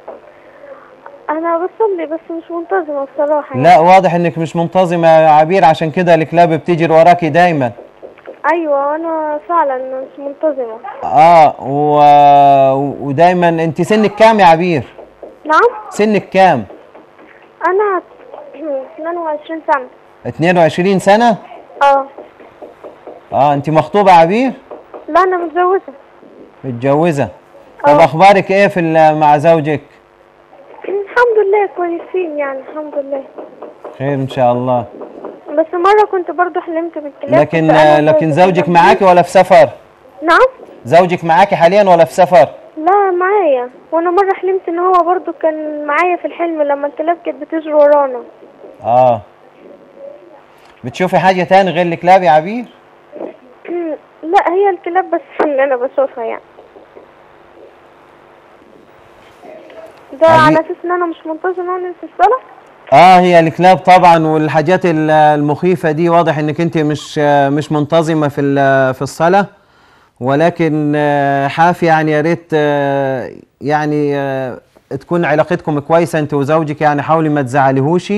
انا بصلي بس مش منتظمه بصراحه يعني. لا واضح انك مش منتظمة يا عبير عشان كده الكلاب بتجري وراكي دايما ايوه انا فعلا مش منتظمه اه و... ودايما انت سنك كام يا عبير؟ نعم سنك كام؟ انا 22 سنه 22 سنة؟ اه اه انت مخطوبة يا عبير؟ لا انا متجوزه متجوزة طب آه. اخبارك ايه في ال- مع زوجك؟ الحمد لله كويسين يعني الحمد لله خير ان شاء الله بس مره كنت برضو حلمت بالكلاب لكن كنت أنا لكن في- زوجك معاكي ولا في سفر؟ نعم زوجك معاكي حاليا ولا في سفر؟ لا معايا وانا مره حلمت ان هو برضو كان معايا في الحلم لما الكلاب كانت بتجري ورانا اه بتشوفي حاجة تاني غير الكلاب يا عبير؟ لا هي الكلاب بس اللي انا بشوفها يعني ده عايزين- على اساس ان انا مش منتظمه يعني في الصلاه اه هي الكلاب طبعا والحاجات ال- المخيفة دي واضح انك انت مش آه، مش منتظمة في ال- في الصلاة ولكن آه، حافي يعني يا ريت آه، يعني آه، تكون علاقتكم كويسة انت وزوجك يعني حاولي ما تزعليهوش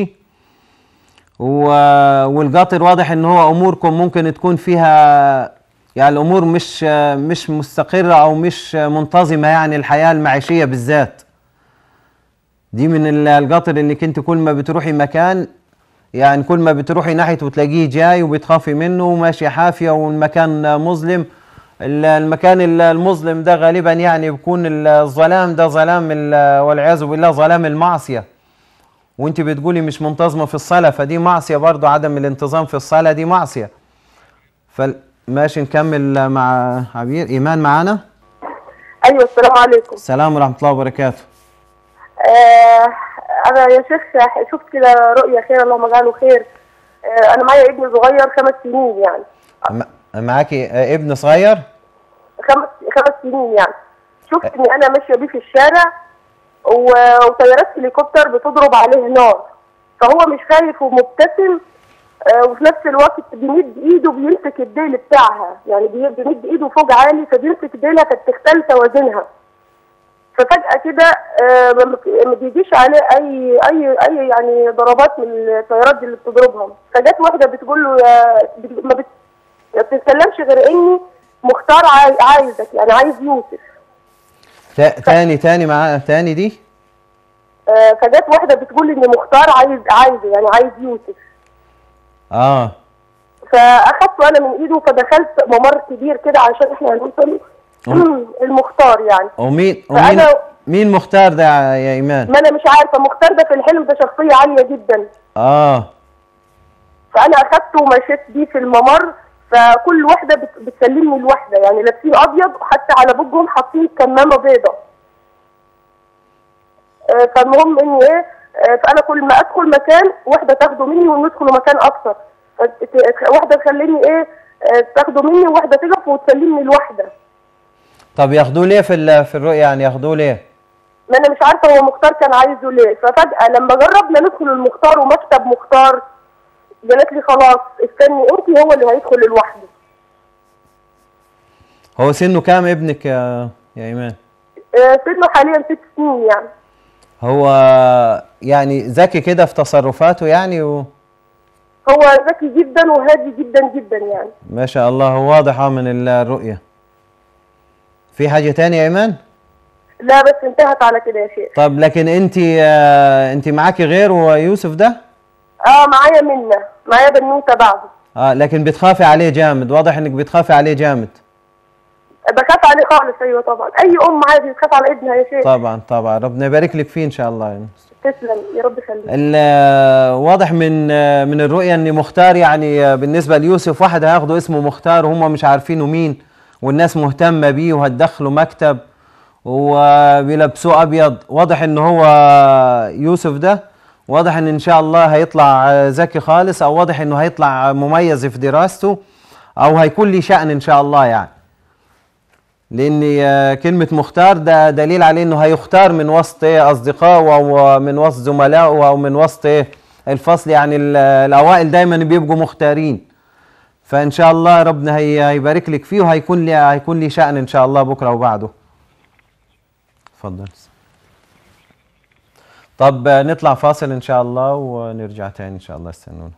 و- والقاطر واضح ان هو اموركم ممكن تكون فيها يعني الامور مش آه، مش مستقرة او مش آه، منتظمة يعني الحياة المعيشية بالذات دي من ال- القطر انك انت كل ما بتروحي مكان يعني كل ما بتروحي ناحيته وتلاقيه جاي وبتخافي منه وماشية حافية والمكان مظلم ال- المكان ال- المظلم ده غالبا يعني بيكون ال- الظلام ده ظلام ال- والعياذ بالله ظلام المعصية وانت بتقولي مش منتظمة في الصلاة فدي معصية برضو عدم الانتظام في الصلاة دي معصية فماشي نكمل مع عبير ايمان معانا ايوه السلام عليكم السلام ورحمة الله وبركاته آه انا يا شيخ شفت كده رؤيا خير اللهم اجعله خير آه انا معايا ابن صغير خمس سنين يعني م- معاكي آه، ابن صغير خمس خمس سنين يعني شفت اني انا ماشيه بيه في الشارع و- وطيارات هليكوبتر بتضرب عليه نار فهو مش خايف ومبتسم آه، وفي نفس الوقت بيمد ايده بيمسك الديل بتاعها يعني بي- بيمد ايده فوق عالي فبيمسك ديلها كانت تختل توازنها ففجأة كده آه، ما ما بيجيش عليه أي أي أي يعني ضربات من الطيارات دي اللي بتضربهم فجت واحدة بتقول له يا بت- ما بت- ما بتتكلمش غير إني مختار عاي- عايزك يعني عايز يوسف تا- تاني تاني مع تاني دي آه، فجت واحدة بتقول إني مختار عايز عايزه يعني عايز يوسف اه فأخدته أنا من إيده فدخلت ممر كبير كده عشان إحنا هنوصل المختار يعني ومين ومين فأنا- مين مختار ده يا يا ايمان ما أنا مش عارفة مختار ده في الحلم ده شخصية عالية جدا اه فانا اخدته ومشيت بيه في الممر فكل واحده بت- بتسلمني الواحده يعني لابسين ابيض وحتى على بوجهم حاطين كمامه بيضه آه، فالمهم اني ايه آه، فانا كل ما ادخل مكان واحده تاخده مني وندخل مكان اكتر فت- واحده تخليني ايه آه، تاخده مني وواحده تقف وتسلمني الواحده طب ياخدوه ليه في ال- في الرؤيا يعني ياخدوه ليه ما انا مش عارفه هو مختار كان عايزه ليه ففجاه لما جربنا ندخل المختار ومكتب مختار قالت لي خلاص استني انت هو اللي هيدخل لوحده هو سنه كام ابنك يا يا ايمان آه، سنه حاليا ست سنين يعني هو يعني ذكي كده في تصرفاته يعني و... هو ذكي جدا وهادي جدا جدا يعني ما شاء الله هو واضح آه من ال- الرؤية في حاجة تانية يا ايمان لا بس انتهت على كده يا شيخ طب لكن انت آه انت معاكي غير ويوسف ده اه معايا منة معايا بنوتة بعده اه لكن بتخافي عليه جامد واضح انك بتخافي عليه جامد بخاف عليه خالص ايوه طبعا اي ام عادي بتخاف على ابنها يا شيخ طبعا طبعا ربنا يبارك لك فيه ان شاء الله يعني. تسلم يا رب يخليك ال- واضح من من الرؤية ان مختار يعني بالنسبة ليوسف واحد هياخدوا اسمه مختار وهم مش عارفينه مين والناس مهتمة بيه وهتدخله مكتب وبيلبسوه ابيض واضح ان هو يوسف ده واضح ان ان شاء الله هيطلع ذكي خالص او واضح انه هيطلع مميز في دراسته او هيكون لي شأن ان شاء الله يعني لان آه، كلمه مختار ده دليل عليه انه هيختار من وسط ايه اصدقائه او من وسط زملائه او من وسط ايه الفصل يعني ال- الاوائل دايما بيبقوا مختارين فان شاء الله ربنا هي هيبارك لك فيه وهيكون لي هيكون لي شأن ان شاء الله بكره وبعده اتفضل طب آه، نطلع فاصل ان شاء الله ونرجع تاني ان شاء الله استنونا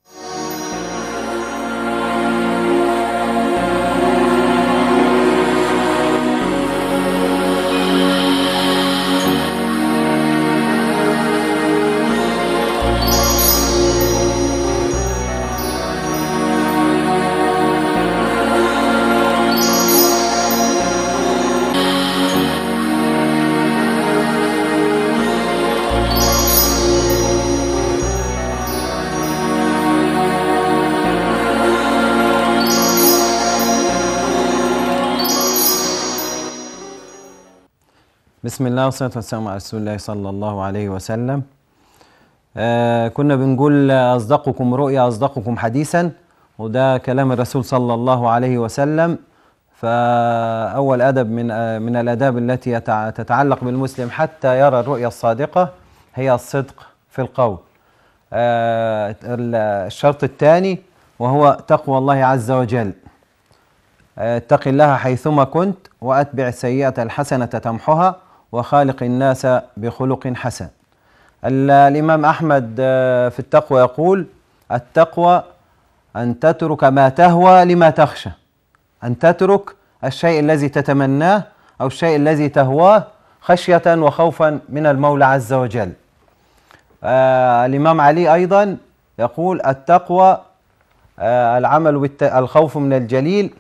بسم الله والصلاة والسلام على رسول الله صلى الله عليه وسلم آه كنا بنقول أصدقكم رؤيا أصدقكم حديثا وده كلام الرسول صلى الله عليه وسلم فأول أدب من آه، من الآداب التي يتع- تتعلق بالمسلم حتى يرى الرؤيا الصادقة هي الصدق في القول آه، ال- الشرط الثاني وهو تقوى الله عز وجل آه، اتق الله حيثما كنت وأتبع السيئة الحسنة تمحها وخالق الناس بخلق حسن ال- الإمام أحمد آه، في التقوى يقول التقوى أن تترك ما تهوى لما تخشى أن تترك الشيء الذي تتمناه أو الشيء الذي تهواه خشية وخوفا من المولى عز وجل آه الإمام علي أيضا يقول التقوى آه العمل بالت... الخوف من الجليل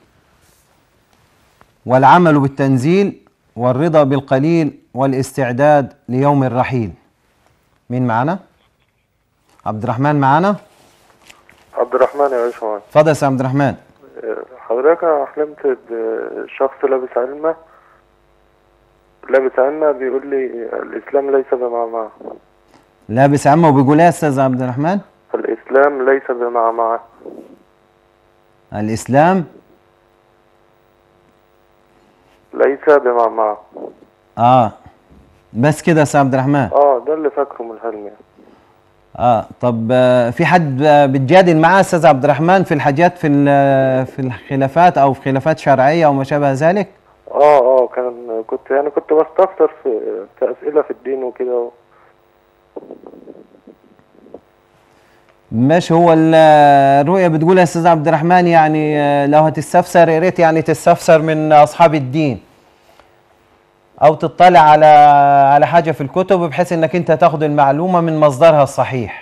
والعمل بالتنزيل والرضا بالقليل والاستعداد ليوم الرحيل مين معنا؟ عبد الرحمن معنا؟ عبد الرحمن يا باشمهندس اتفضل يا سيد عبد الرحمن حضرتك أنا حلمت بشخص لابس علمة لابس علمة بيقول لي الإسلام ليس بمعمعة لابس عمه وبيقول ايه يا استاذ عبد الرحمن؟ الإسلام ليس بمعمعة الاسلام ليس بمعمعة اه بس كده يا استاذ عبد الرحمن اه ده اللي فاكره من الحلم يعني اه طب آه، في حد آه، بتجادل معاه استاذ عبد الرحمن في الحاجات في ال- في الخلافات او في خلافات شرعيه او ما شابه ذلك؟ اه اه كان كنت يعني كنت بستفسر في في أسئلة في الدين وكده ماشي هو ال- الرؤية بتقول يا استاذ عبد الرحمن يعني آه، لو هتستفسر يا ريت يعني تستفسر من اصحاب الدين او تطلع على على حاجة في الكتب بحيث انك انت تاخد المعلومة من مصدرها الصحيح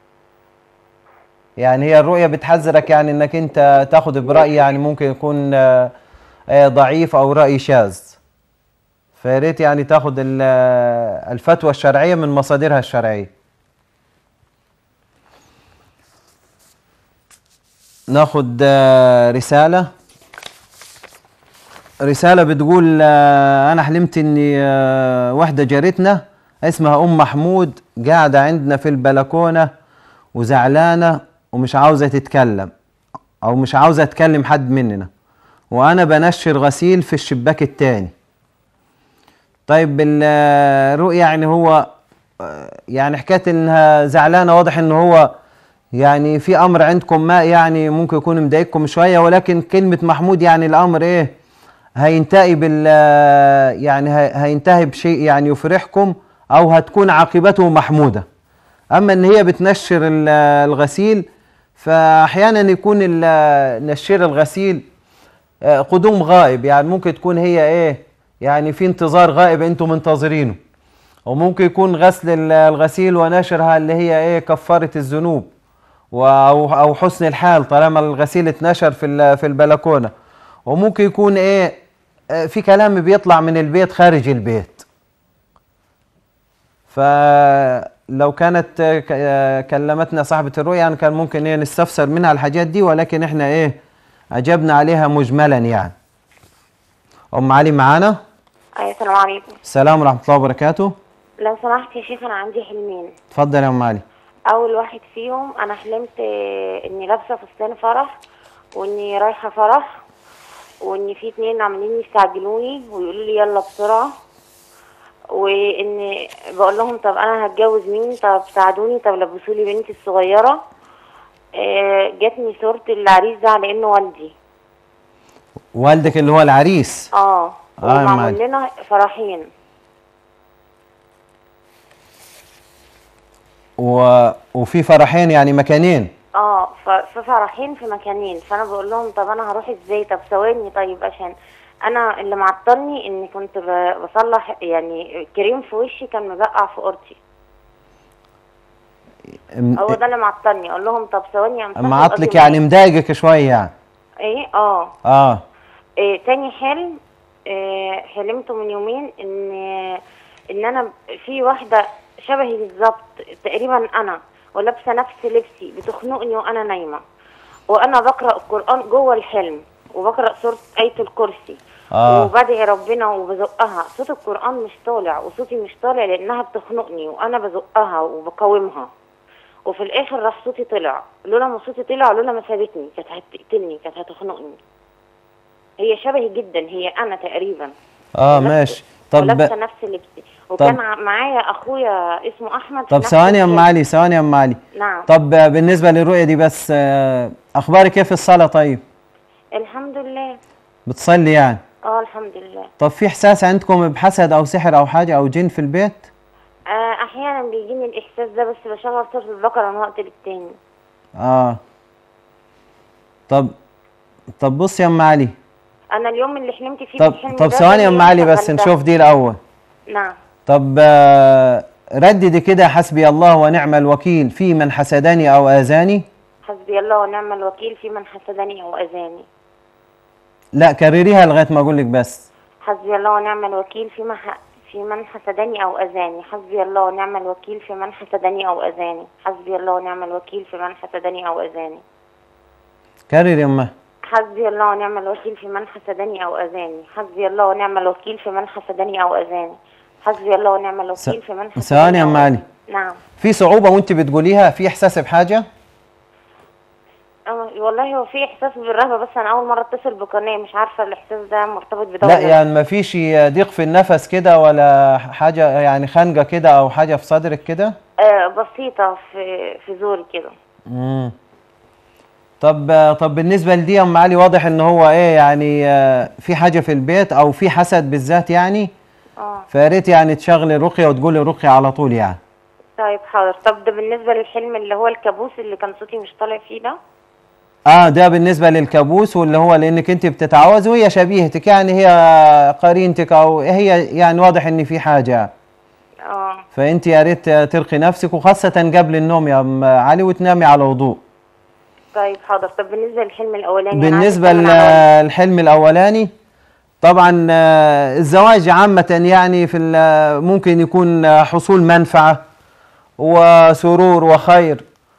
يعني هي الرؤية بتحذرك يعني انك انت تاخد برأي يعني ممكن يكون آه، آه، ضعيف او رأي شاذ فيا ريت يعني تاخد ال- الفتوى الشرعية من مصادرها الشرعية ناخد آه، رسالة رسالة بتقول آه، أنا حلمت إني آه، واحدة جارتنا اسمها أم محمود قاعدة عندنا في البلكونة وزعلانة ومش عاوزة تتكلم أو مش عاوزة تكلم حد مننا وأنا بنشر غسيل في الشباك التاني طيب ال- الرؤية يعني هو آه، يعني حكاية إنها زعلانة واضح إن هو يعني في امر عندكم ما يعني ممكن يكون مضايقكم شويه ولكن كلمه محمود يعني الامر ايه هينتهي بال يعني هي- هينتهي بشيء يعني يفرحكم او هتكون عاقبته محموده اما ان هي بتنشر ال- الغسيل فاحيانا يكون ال- نشير الغسيل آه، قدوم غائب يعني ممكن تكون هي ايه يعني في انتظار غائب انتم منتظرينه وممكن يكون غسل ال- الغسيل ونشرها اللي هي ايه كفاره الذنوب و- او او حسن الحال طالما الغسيل اتنشر في ال- في البلكونه وممكن يكون ايه آه، في كلام بيطلع من البيت خارج البيت فلو كانت آه، ك- آه، كلمتنا صاحبة الرؤيا يعني كان ممكن ايه نستفسر منها الحاجات دي ولكن احنا ايه اجبنا عليها مجملا يعني ام علي معانا أيوة السلام عليكم السلام ورحمة الله وبركاته لو سمحت يا شيخ أنا عندي حلمين اتفضل يا ام علي أول واحد فيهم أنا حلمت آه، إني لابسة فستان فرح وإني رايحة فرح وإن في اتنين عاملين يستعجلوني ويقولوا لي يلا بسرعة وإن بقول لهم طب أنا هتجوز مين طب ساعدوني طب لبسوا لي بنتي الصغيرة آه، جاتني صورة العريس ده على إنه والدي والدك اللي هو العريس اه آه يا ومعمول معلم. لنا فرحين و... وفي فرحين يعني مكانين اه ف- في فرحين في مكانين فانا بقول لهم طب انا هروح ازاي طب ثواني طيب عشان انا اللي معطلني اني كنت ب- بصلح يعني كريم في وشي كان مبقع في اوضتي م- هو ده اللي معطلني اقول لهم طب ثواني امسحه معطلك وأجي يعني معاك. مضايقك شويه يعني ايه اه اه إيه تاني حلم إيه حلمته من يومين ان ان انا في واحده شبهي بالظبط تقريبا انا ولابسه نفس لبسي بتخنقني وانا نايمه وانا بقرا القران جوه الحلم وبقرا سوره ايه الكرسي آه. وبدعي ربنا وبزقها صوت القران مش طالع وصوتي مش طالع لانها بتخنقني وانا بزقها وبقاومها وفي الاخر راح صوتي طلع لولا ما صوتي طلع لولا ما سابتني كانت هتقتلني كانت هتخنقني هي شبهي جدا هي انا تقريبا اه ماشي ولابسه طب نفس لبسي وكان ع- معايا اخويا اسمه احمد في طب نفس ثواني يا ام الفيلم. علي ثواني يا ام علي نعم طب آه، بالنسبه للرؤيه دي بس آه، اخبارك ايه في الصلاه طيب الحمد لله بتصلي يعني اه الحمد لله طب في احساس عندكم بحسد او سحر او حاجه او جن في البيت آه احيانا بيجيني الاحساس ده بس بشغل سوره البقره من وقت للتاني اه طب طب بص يا ام علي انا اليوم اللي حلمت فيه طب بالحلم طب ده ثواني يا زي ام يوم علي بس شغلتها. نشوف دي الاول نعم طب آه، رددي كده حسبي الله ونعم الوكيل في من حسدني او اذاني حسبي الله ونعم الوكيل في من حسدني او اذاني لا كرريها لغايه ما اقول لك بس حسبي الله ونعم الوكيل في من ح... في من حسدني او اذاني حسبي الله ونعم الوكيل في من حسدني او اذاني حسبي الله ونعم الوكيل في من حسدني او اذاني كرري يا امه حسبي الله ونعم الوكيل في من حسدني او اذاني حسبي الله ونعم الوكيل في من حسدني او اذاني حسبي الله ونعم الوكيل في من حسدني ثواني يا أو ام علي أذاني. نعم في صعوبه وانت بتقوليها في احساس بحاجه أه، والله هو في احساس بالرهبه بس انا اول مره اتصل بقناه مش عارفه الاحساس ده مرتبط بده لا ولا يعني ما فيش ضيق في النفس كده ولا حاجه يعني خنقه كده او حاجه في صدرك كده آه بسيطه في في زوري كده امم طب طب بالنسبه لدي يا ام علي واضح ان هو ايه يعني آه، في حاجه في البيت او في حسد بالذات يعني اه فيا ريت يعني تشغلي الرقيه وتقولي الرقيه على طول يعني طيب حاضر طب ده بالنسبه للحلم اللي هو الكابوس اللي كان صوتي مش طالع فيه ده اه ده بالنسبه للكابوس واللي هو لانك انت بتتعوذ وهي شبيهتك يعني هي قرينتك او هي يعني واضح ان في حاجه اه فانت يا ريت ترقي نفسك وخاصه قبل النوم يا ام علي وتنامي على وضوء طيب حاضر طب بالنسبه للحلم الاولاني أنا عايزة بالنسبه أطمن على للحلم الاولاني طبعا آه، الزواج عامه يعني في ال- ممكن يكون آه، حصول منفعه وسرور وخير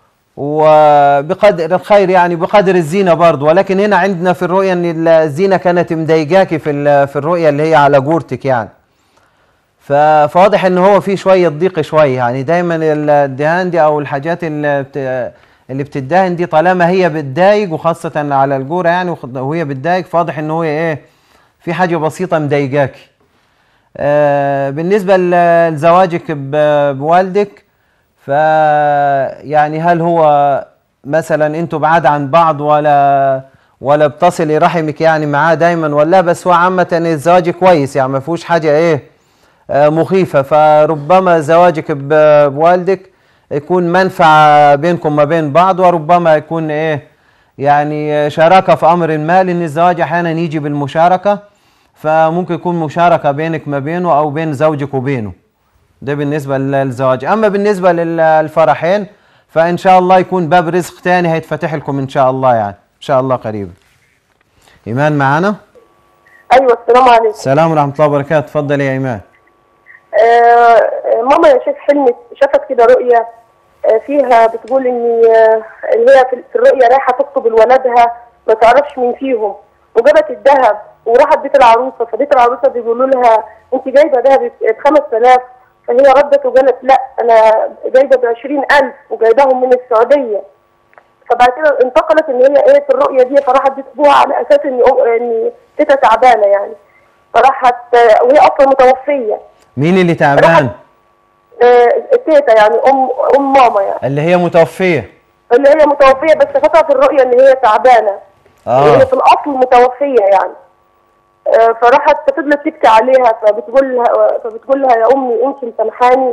وبقدر الخير يعني بقدر الزينه برضه ولكن هنا عندنا في الرؤيه ان الزينه كانت مضايقاكي في ال- في الرؤيه اللي هي على جورتك يعني ف- فواضح ان هو في شويه ضيق شويه يعني دايما الدهان دي او الحاجات اللي بت اللي بتدهن دي طالما هي بتضايق وخاصه على الجوره يعني وخ- وهي بتضايق فواضح ان هو ايه في حاجه بسيطه مضايقاكي آه بالنسبه ل- لزواجك ب- بوالدك ف يعني هل هو مثلا انتوا بعاد عن بعض ولا ولا بتصلي رحمك يعني معاه دايما ولا بس هو عامه الزواج كويس يعني ما فيهوش حاجه ايه آه، مخيفه فربما زواجك ب- بوالدك يكون منفعه بينكم ما بين بعض وربما يكون ايه يعني شراكه في امر ما لان الزواج احيانا يجي بالمشاركه فممكن يكون مشاركه بينك ما بينه او بين زوجك وبينه ده بالنسبه للزواج اما بالنسبه للفرحين فان شاء الله يكون باب رزق تاني هيتفتح لكم ان شاء الله يعني ان شاء الله قريبا ايمان معانا ايوه السلام عليكم السلام ورحمه الله وبركاته اتفضل يا ايمان آه ماما يا شيخ حلمت شافت كده رؤية آه فيها بتقول ان آه ان هي في في الرؤية رايحة تخطب لولدها ما تعرفش مين فيهم وجابت الذهب وراحت بيت العروسة فبيت العروسة بيقولوا لها انت جايبة ذهب ب 5000 فهي ردت وقالت لا انا جايبة ب 20000 وجايباهم من السعودية فبعد كده انتقلت ان هي ايه في الرؤية دي فراحت بيت ابوها على اساس ان أم- ان تيتا تعبانة يعني فراحت آه، وهي اصلا متوفية مين اللي تعبان آه، التيتا يعني ام ام ماما يعني اللي هي متوفيه اللي هي متوفيه بس شافتها في الرؤيه ان هي تعبانه اه هي في الاصل متوفيه يعني آه، فراحت فضلت تبكي عليها فبتقول لها فبتقول لها يا امي انت مسامحاني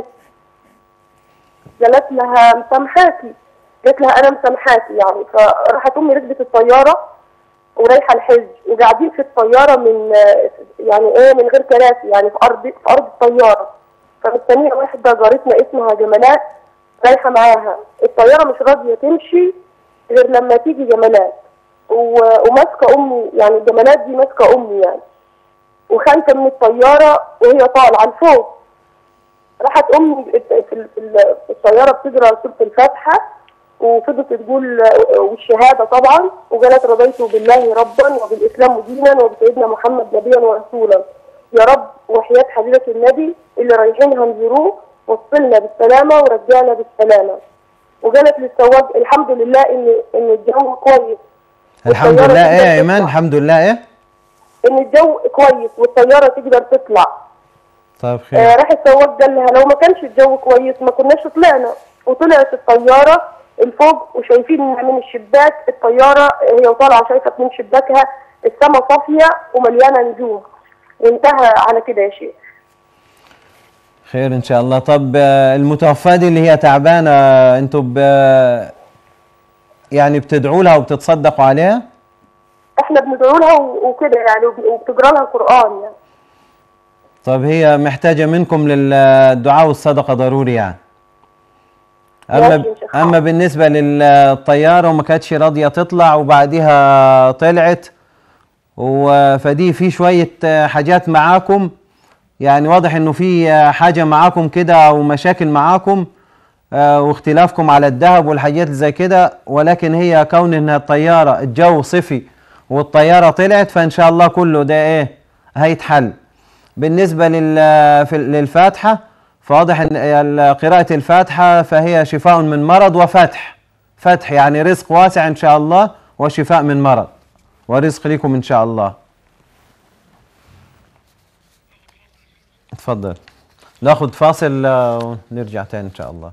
قالت لها مسامحاكي قالت لها انا مسامحاكي يعني فراحت امي ركبت الطياره ورايحه الحج وقاعدين في الطياره من آه، يعني ايه من غير كراسي يعني في ارض في ارض الطياره فمستنيه واحده جارتنا اسمها جمالات رايحه معاها الطياره مش راضيه تمشي غير لما تيجي جمالات و- وماسكه امي يعني جمالات دي ماسكه امي يعني وخانته من الطياره وهي طالعه لفوق راحت امي في ال- في ال- في الطياره بتقرا سوره الفاتحه وفضلت تقول والشهاده طبعا وقالت رضيت بالله ربا وبالاسلام دينا وبسيدنا محمد نبيا ورسولا يا رب وحياه حبيبه النبي اللي رايحين هنزوروه وصلنا بالسلامه ورجعنا بالسلامه وقالت للسواق الحمد لله ان ان الجو كويس الحمد والطيارة لله ايه تقدر يا ايمان تطلع. الحمد لله ايه ان الجو كويس والطياره تقدر تطلع طيب آه خير راح السواق قال لها لو ما كانش الجو كويس ما كناش طلعنا وطلعت الطياره الفوق وشايفين من الشباك الطياره هي وطالعه شايفه من شباكها السماء صافيه ومليانه نجوم وانتهى على كده يا شيخ خير ان شاء الله طب آه، المتوفاه دي اللي هي تعبانه انتوا ب يعني بتدعوا لها وبتتصدقوا عليها احنا بندعو لها و- وكده يعني وب- وبتقرا لها قران يعني طب هي محتاجه منكم للدعاء والصدقه ضروري يعني اما ماشي يا شيخ. اما بالنسبه للطياره وما كانتش راضيه تطلع وبعديها طلعت و- فدي في شويه آه، حاجات معاكم يعني واضح انه في آه، حاجه معاكم كده او مشاكل معاكم آه، واختلافكم على الذهب والحاجات اللي زي كده ولكن هي كون انها الطياره الجو صفي والطياره طلعت فان شاء الله كله ده ايه هيتحل بالنسبه لل في- للفاتحه فواضح ان ال- قراءه الفاتحه فهي شفاء من مرض وفتح فتح يعني رزق واسع ان شاء الله وشفاء من مرض ورزق لكم ان شاء الله اتفضل ناخد فاصل آه، ونرجع تاني ان شاء الله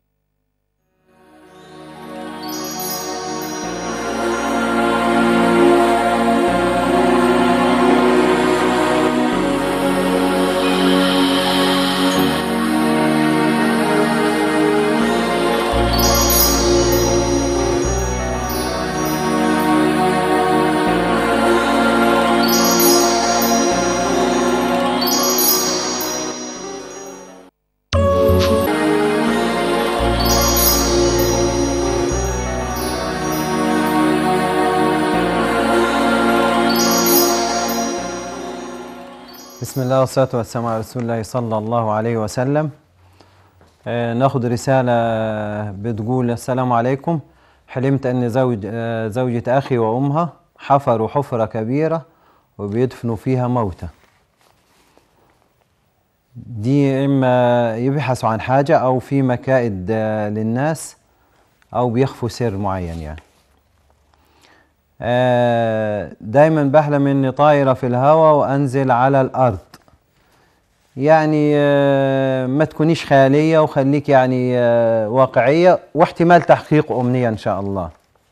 بسم الله والصلاة والسلام على رسول الله صلى الله عليه وسلم آه ناخد رسالة بتقول السلام عليكم حلمت أن زوج آه زوجة أخي وأمها حفروا حفرة كبيرة وبيدفنوا فيها موتى دي إما يبحثوا عن حاجة أو في مكائد آه للناس أو بيخفوا سر معين يعني آه، دايما بحلم اني طايرة في الهواء وانزل على الارض يعني آه، ما تكونيش خيالية وخليك يعني آه، واقعية واحتمال تحقيق امنية ان شاء الله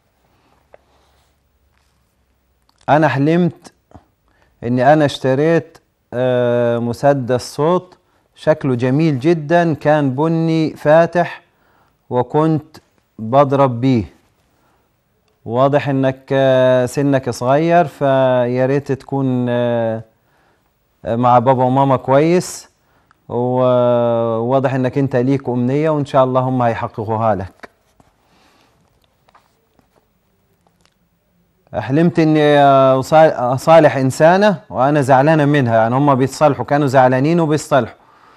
انا حلمت اني انا اشتريت آه، مسدس صوت شكله جميل جدا كان بني فاتح وكنت بضرب بيه واضح انك آه، سنك صغير فيا ريت تكون آه، مع بابا وماما كويس وواضح انك انت ليك امنيه وان شاء الله هم هيحققوها لك حلمت اني آه، أصال- اصالح انسانه وانا زعلانه منها يعني هم بيتصالحوا كانوا زعلانين وبيصطلحوا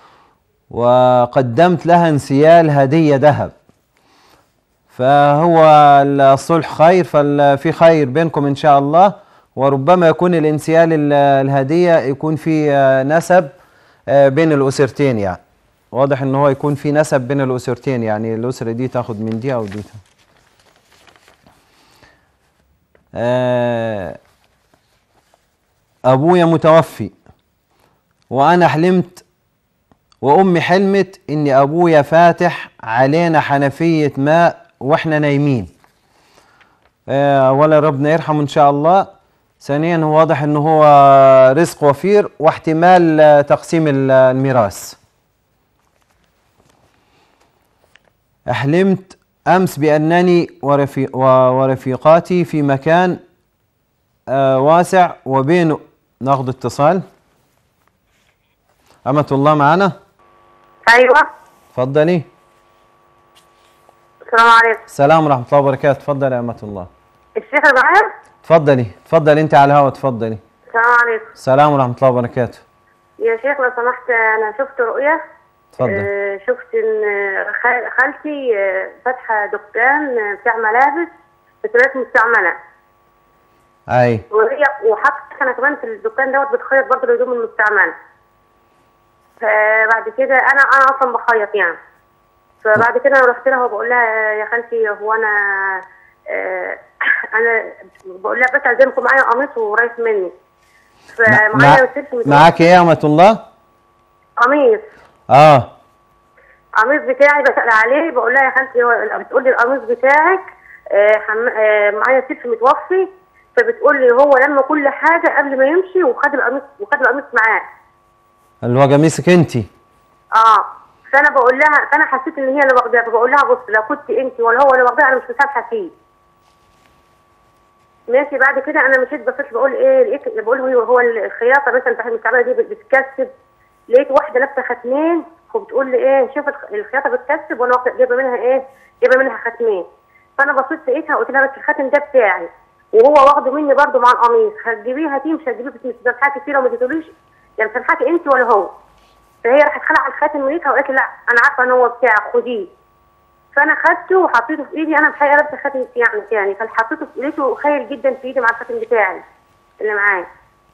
وقدمت لها انسيال هديه ذهب فهو الصلح خير ففي خير بينكم ان شاء الله وربما يكون الانسيال ال- الهديه يكون في آه، نسب آه، بين الاسرتين يعني واضح ان هو يكون في نسب بين الاسرتين يعني الاسره دي تاخد من دي او دي تاخد. آه، ابويا متوفي وانا حلمت وامي حلمت ان ابويا فاتح علينا حنفيه ماء واحنا نايمين آه، اولا ربنا يرحمه ان شاء الله ثانيا هو واضح انه هو رزق وفير واحتمال آه، تقسيم ال- الميراث حلمت امس بانني ورفي و- ورفيقاتي في مكان آه، واسع وبينه ناخذ اتصال أمة الله معنا ايوه تفضلي السلام عليكم السلام ورحمة الله وبركاته تفضلي يا أمة الله الشيخ اللي معايا تفضلي تفضلي أنت على الهواء تفضلي السلام عليكم السلام ورحمة الله وبركاته يا شيخ لو سمحت انا شفت رؤية تفضل آه، شفت ان خال- خالتي آه، فاتحة دكان آه، بتاع ملابس بترات مستعملة أي وهي وحاطة انا كمان في الدكان دوت بتخيط برضه الهدوم المستعملة فبعد كده انا انا اصلا بخيط يعني فبعد كده انا رحت لها وبقول لها يا خالتي هو انا آه، انا بقول لها بس عايزينكم معايا قميص ورايح مني فمعايا ست متوفي معاك ايه يا امة الله؟ قميص اه القميص بتاعي بسأل عليه بقول لها يا خالتي هو- بتقول لي القميص بتاعك آه، حم... آه، معايا سيف متوفي فبتقول لي هو لما كل حاجه قبل ما يمشي وخد القميص وخد القميص معاه اللي هو قميصك انتي اه فانا بقول لها فانا حسيت ان هي اللي واخداها فبقول لها بص لو كنت انت ولا هو اللي واخداها انا مش مسامحه فيه ماشي بعد كده انا مشيت بصيت بقول ايه لقيت بقول هو هو الخياطه مثلا بتاعت المستعمله دي بتكسب لقيت واحده لابسه ختمين وبتقول لي ايه شوف الخ- الخياطه بتكسب وانا واخدة- جايبه منها ايه جايبه منها ختمين فانا بصيت لقيتها قلت لها بس الخاتم ده بتاعي وهو واخده مني برده مع القميص هتجيبيه هاتيه مش هتجيبيه بس مش مسامحاكي فيه لو ما اديتوليش يعني مسامحاكي انت ولا هو فهي راحت خلع الخاتم من ايدها وقالت لي لا انا عارفه ان هو بتاعك خديه فانا خدته وحطيته في ايدي انا الحقيقه لابسه خاتم يعني يعني فحطيته في ايدي خير جدا في ايدي مع الخاتم بتاعي اللي معايا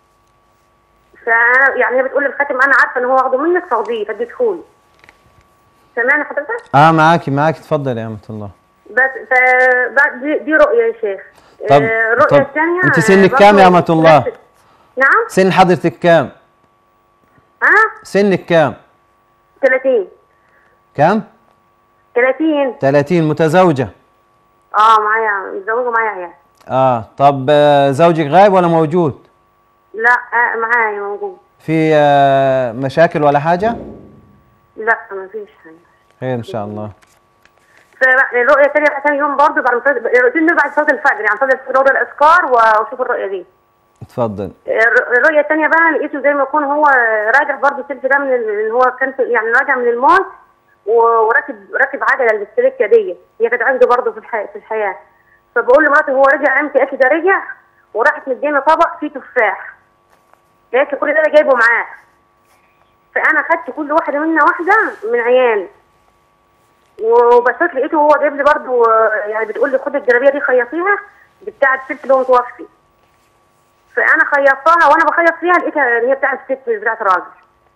فانا يعني هي بتقول لي الخاتم انا عارفه ان هو واخده منك فاخديه فاديتهولي سامعني حضرتك؟ اه معاكي معاكي اتفضل يا امة الله بس فبعد دي, دي رؤيه يا شيخ طب آه، الرؤيه طب الثانيه انت سنك كام يا امة الله؟ نعم سن حضرتك كام؟ ها سنك كام؟ 30 كام؟ 30 30 متزوجة اه معايا متزوجه معايا عيال اه طب آه، زوجك غايب ولا موجود؟ لا آه معايا موجود في آه، مشاكل ولا حاجة؟ لا ما فيش حاجه خير ان شاء الله فالرؤيه الثانيه بقى ثاني يوم برضه بعد صلاه الروتين ده بعد صلاه الفجر يعني صلاه الفجر وضع الاذكار واشوف الرؤيه دي اتفضل الر- الرؤيه الثانيه بقى لقيته زي ما يكون هو راجع برضه السلف ده من ال- اللي هو كان في يعني راجع من المول و- وراكب راكب عجله البسكليته دي هي كانت عنده برضه في الحياه في الحياه فبقول لمراتي هو رجع امتى قالت لي ده رجع وراحت مدينا طبق فيه تفاح قالت لي كل ده انا جايبه معاه فانا خدت كل واحده منا واحده من عيال وبصيت لقيته هو جايب لي برضه يعني بتقول لي خد الجلابيه دي خيطيها بتاعه الست اللي هو متوفي فانا خيطتها وانا بخيط فيها لقيتها ان هي بتاعه الست مش بتاعه الراجل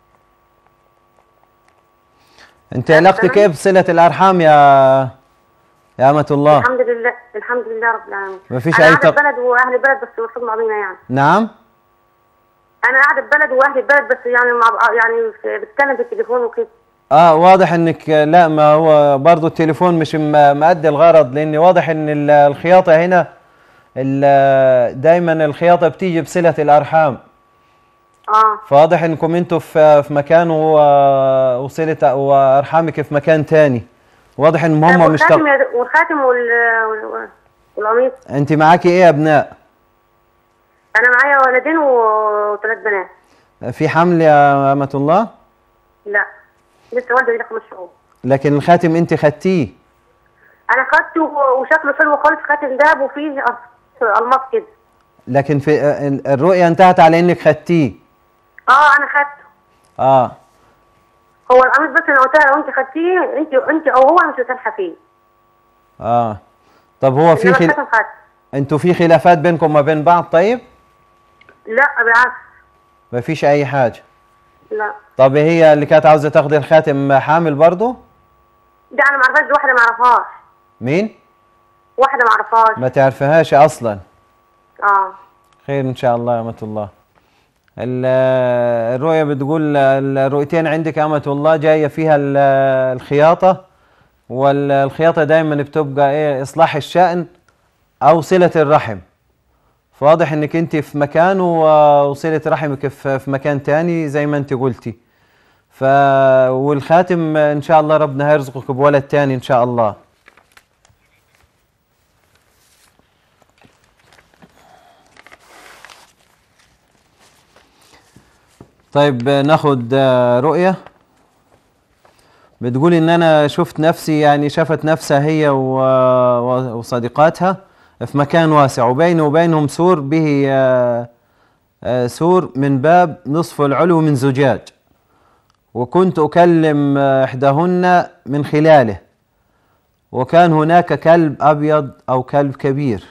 انت علاقتك ايه بصلة الارحام يا يا امة الله؟ الحمد لله الحمد لله رب العالمين مفيش انا أي قاعده تق- في بلد واهل البلد بس وصلنا بعضينا يعني نعم؟ انا قاعده في بلد واهل البلد بس يعني مع يعني في- بتكلم في التليفون وكده اه واضح انك لا ما هو برضو التليفون مش م- مأدي الغرض لان واضح ان ال- الخياطة هنا ال- دايما الخياطة بتيجي بصلة الارحام اه فواضح انكم انتوا في في مكان و- وصلة وارحامك في مكان تاني واضح ان طب هم مش والخاتم تق... يا د- والخاتم وال وال- والقميص انت معاكي ايه يا ابناء انا معايا ولدين وثلاث بنات في حمل يا امة الله لا لسه والده لي خمس شهور لكن الخاتم انت خدتيه انا خدته وشكله حلو خالص خاتم دهب وفيه أص- الماس كده لكن في ال- الرؤية انتهت على انك خدتيه اه انا خدته اه هو القميص بس انا قلت لها لو انت خدتيه انت انت او هو انا مش مسامحه فيه اه طب هو في انما خل... الخاتم خدته انتوا في خلافات بينكم وما بين بعض طيب لا بالعكس ما فيش اي حاجة لا طب هي اللي كانت عاوزة تاخدي الخاتم حامل برضو دي انا ما اعرفهاش دي واحده ما اعرفهاش مين واحده ما اعرفهاش ما تعرفهاش اصلا اه خير ان شاء الله يا امة الله ال- الرؤية بتقول الرؤيتين عندك يا امة الله جاية فيها ال- الخياطة والخياطة دايما بتبقى ايه اصلاح الشأن او صلة الرحم فواضح انك انت في مكان و- وصلة رحمك في في مكان تاني زي ما انت قلتي ف والخاتم ان شاء الله ربنا هيرزقك بولد تاني ان شاء الله طيب آه، ناخد آه، رؤية بتقول ان انا شفت نفسي يعني شافت نفسها هي و- و- وصديقاتها في مكان واسع وبيني وبينهم سور به آه، آه، سور من باب نصف العلو من زجاج وكنت اكلم آه، احداهن من خلاله وكان هناك كلب ابيض او كلب كبير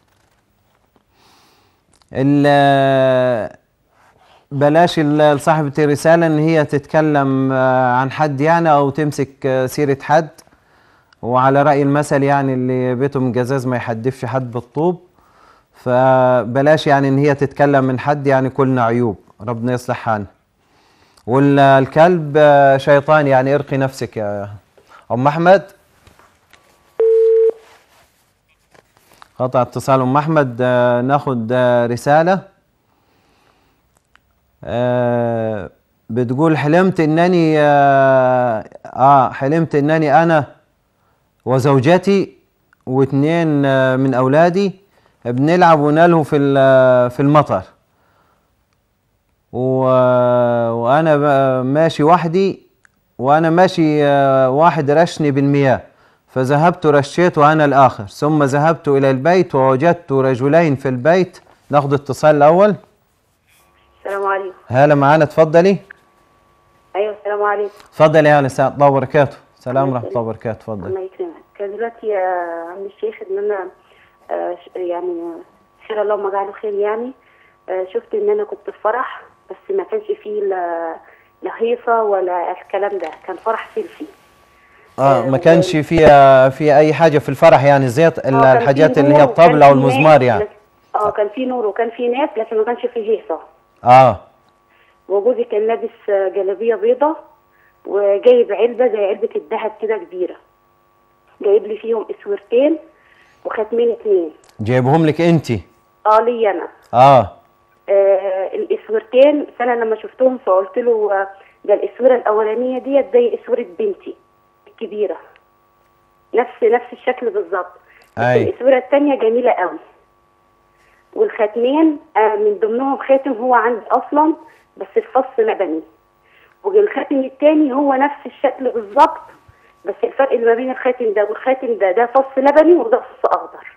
ال- بلاش ال- صاحبة الرسالة إن هي تتكلم آه، عن حد يعني أو تمسك آه، سيرة حد وعلى رأي المثل يعني اللي بيته من جزاز ما يحدفش حد بالطوب فبلاش يعني ان هي تتكلم من حد يعني كلنا عيوب ربنا يصلح حالنا والكلب آه، شيطان يعني ارقي نفسك يا ام احمد قطع اتصال ام احمد آه، ناخد آه، رساله آه، بتقول حلمت انني اه آه، حلمت انني انا وزوجتي واثنين آه، من اولادي بنلعب ونلهو في ال- في المطر و... وانا ب- ماشي وحدي وانا ماشي آه، واحد رشني بالمياه فذهبت رشيت وانا الاخر ثم ذهبت الى البيت ووجدت رجلين في البيت ناخد اتصال الاول السلام عليكم هلا معانا اتفضلي ايوه السلام عليكم اتفضلي يا هلا السلام الله وبركاته سلام ورحمه الله وبركاته اتفضل الله يكرمك كان دلوقتي يا عم الشيخ ان انا آه، ش- يعني آه، خير اللهم اجعله خير يعني آه، شفت ان انا كنت في فرح بس ما كانش فيه لا لا هيصه ولا الكلام ده كان فرح سيلفي اه ما كانش فيها في اي حاجه في الفرح يعني زيت آه، الا كان الحاجات فيه اللي نور هي وكان الطبله فيه والمزمار ناس، يعني لكن- اه كان في نور وكان في ناس لكن ما كانش فيه هيصه اه وجوزي كان لابس آه، جلابيه بيضه وجايب علبه زي علبه الذهب كده كبيره جايب لي فيهم اسورتين وختمين اتنين جايبهم لك انت اه لي انا اه آه الاسورتين فانا لما شفتهم فقلت له آه، ده الاسوره الاولانيه ديت زي اسوره بنتي الكبيره نفس نفس الشكل بالظبط بس اي الاسوره الثانيه جميله قوي والختمين آه من ضمنهم خاتم هو عندي اصلا بس الفص لبني والخاتم الثاني هو نفس الشكل بالظبط بس الفرق اللي ما بين الخاتم ده والخاتم ده ده فص لبني وده فص اخضر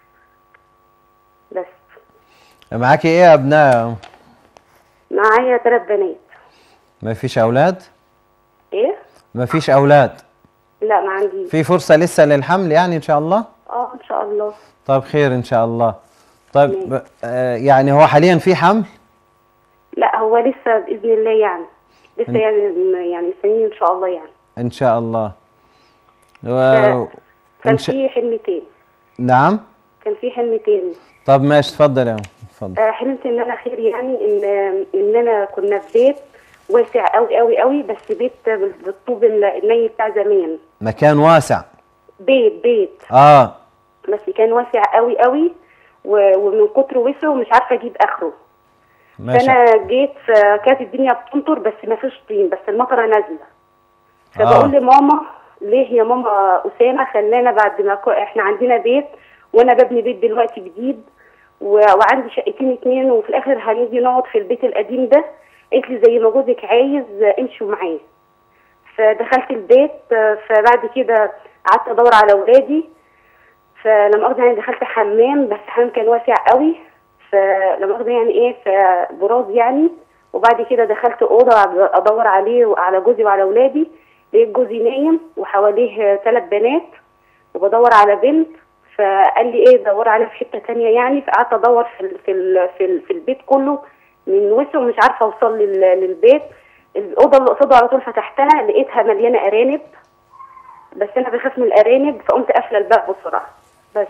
بس معاكي ايه يا ابناء معايا ثلاث بنات ما فيش اولاد ايه ما فيش اولاد لا ما عنديش في فرصه لسه للحمل يعني ان شاء الله اه ان شاء الله طيب خير ان شاء الله طيب آه يعني هو حاليا في حمل لا هو لسه باذن الله يعني لسه إن- يعني يعني سنين ان شاء الله يعني ان شاء الله و... كان إن شاء- في حلم تاني نعم كان في حلم تاني طب ماشي اتفضل يا أم، اتفضل آه حلمت ان انا خير يعني ان ان انا كنا في بيت واسع قوي قوي قوي بس بيت بال- بالطوب ال- الني بتاع زمان مكان واسع بيت بيت اه بس كان واسع قوي قوي و- ومن كتر وسعه مش عارفه اجيب اخره ماشي فانا جيت فكانت الدنيا بتمطر بس ما فيش طين بس المطره نازله فبقول آه. لماما ليه يا ماما اسامه خلانا بعد ما كو- احنا عندنا بيت وانا ببني بيت دلوقتي جديد و... وعندي شقتين اتنين وفي الاخر هنيجي نقعد في البيت القديم ده قالت لي زي ما جوزك عايز امشوا معاه فدخلت البيت آه، فبعد كده قعدت ادور على اولادي فلما اخذ يعني دخلت حمام بس الحمام كان واسع قوي فلما اخذ يعني ايه فبراز يعني وبعد كده دخلت اوضه ادور عليه وعلى جوزي وعلى اولادي لقيت جوزي نايم وحواليه ثلاث بنات وبدور على بنت فقال لي ايه دور عليها في حته تانية يعني فقعدت ادور في ال في ال في, ال في البيت كله من وسع ومش عارفه اوصل لل- للبيت الاوضه اللي قصاده على طول فتحتها لقيتها مليانه ارانب بس انا بخاف من الارانب فقمت قافله الباب بسرعه بس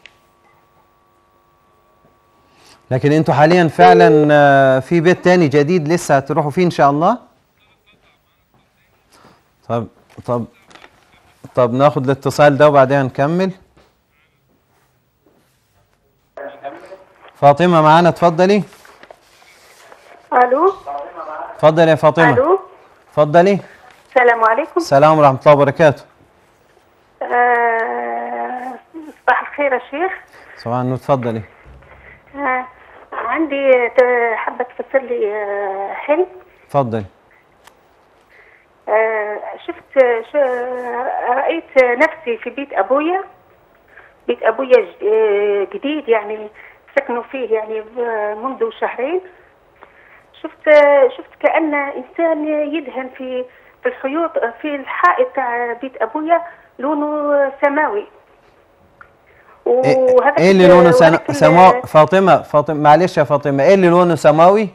لكن انتوا حاليا فعلا آه، في بيت تاني جديد لسه هتروحوا فيه ان شاء الله طب طب طب ناخد الاتصال ده وبعدين نكمل فاطمة معانا اتفضلي الو اتفضلي يا فاطمة الو اتفضلي السلام عليكم السلام ورحمة الله وبركاته آه، صباح الخير يا شيخ صباح النور اتفضلي آه، عندي ت- حابة تفسر لي آه، حلم اتفضلي آه، شفت ش- رأيت نفسي في بيت أبويا بيت أبويا ج- آه، جديد يعني سكنوا فيه يعني ب- منذ شهرين شفت شفت كأن إنسان يدهن في في الحيوط في الحائط تاع بيت أبويا لونه سماوي وهذا ايه اللي لونه سنا... سماوي فاطمة فاطمة معلش يا فاطمة ايه اللي لونه سماوي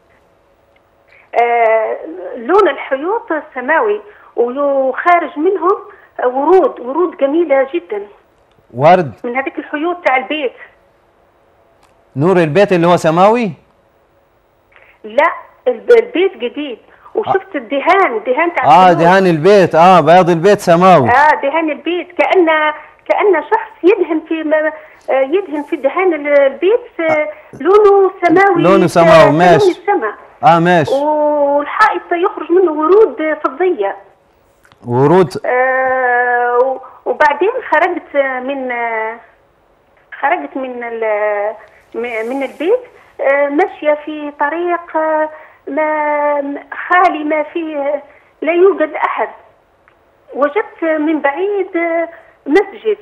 آه، لون الحيوط سماوي وخارج منهم ورود ورود جميلة جدا ورد من هذيك الحيوط تاع البيت نور البيت اللي هو سماوي لا الب- البيت جديد وشفت الدهان الدهان بتاع اه البيوت. دهان البيت اه بياض البيت سماوي اه دهان البيت كأن كأن شخص يدهن في م- آه، يدهن في دهان ال- البيت آه، لونه سماوي لونه سماوي، ك- ماشي. كلون السماء اه ماشي والحائط يخرج منه ورود فضية ورود آه، و- وبعدين خرجت من آه، خرجت من ال- م- من البيت آه، ماشية في طريق آه، ما خالي ما فيه لا يوجد أحد وجدت من بعيد آه، مسجد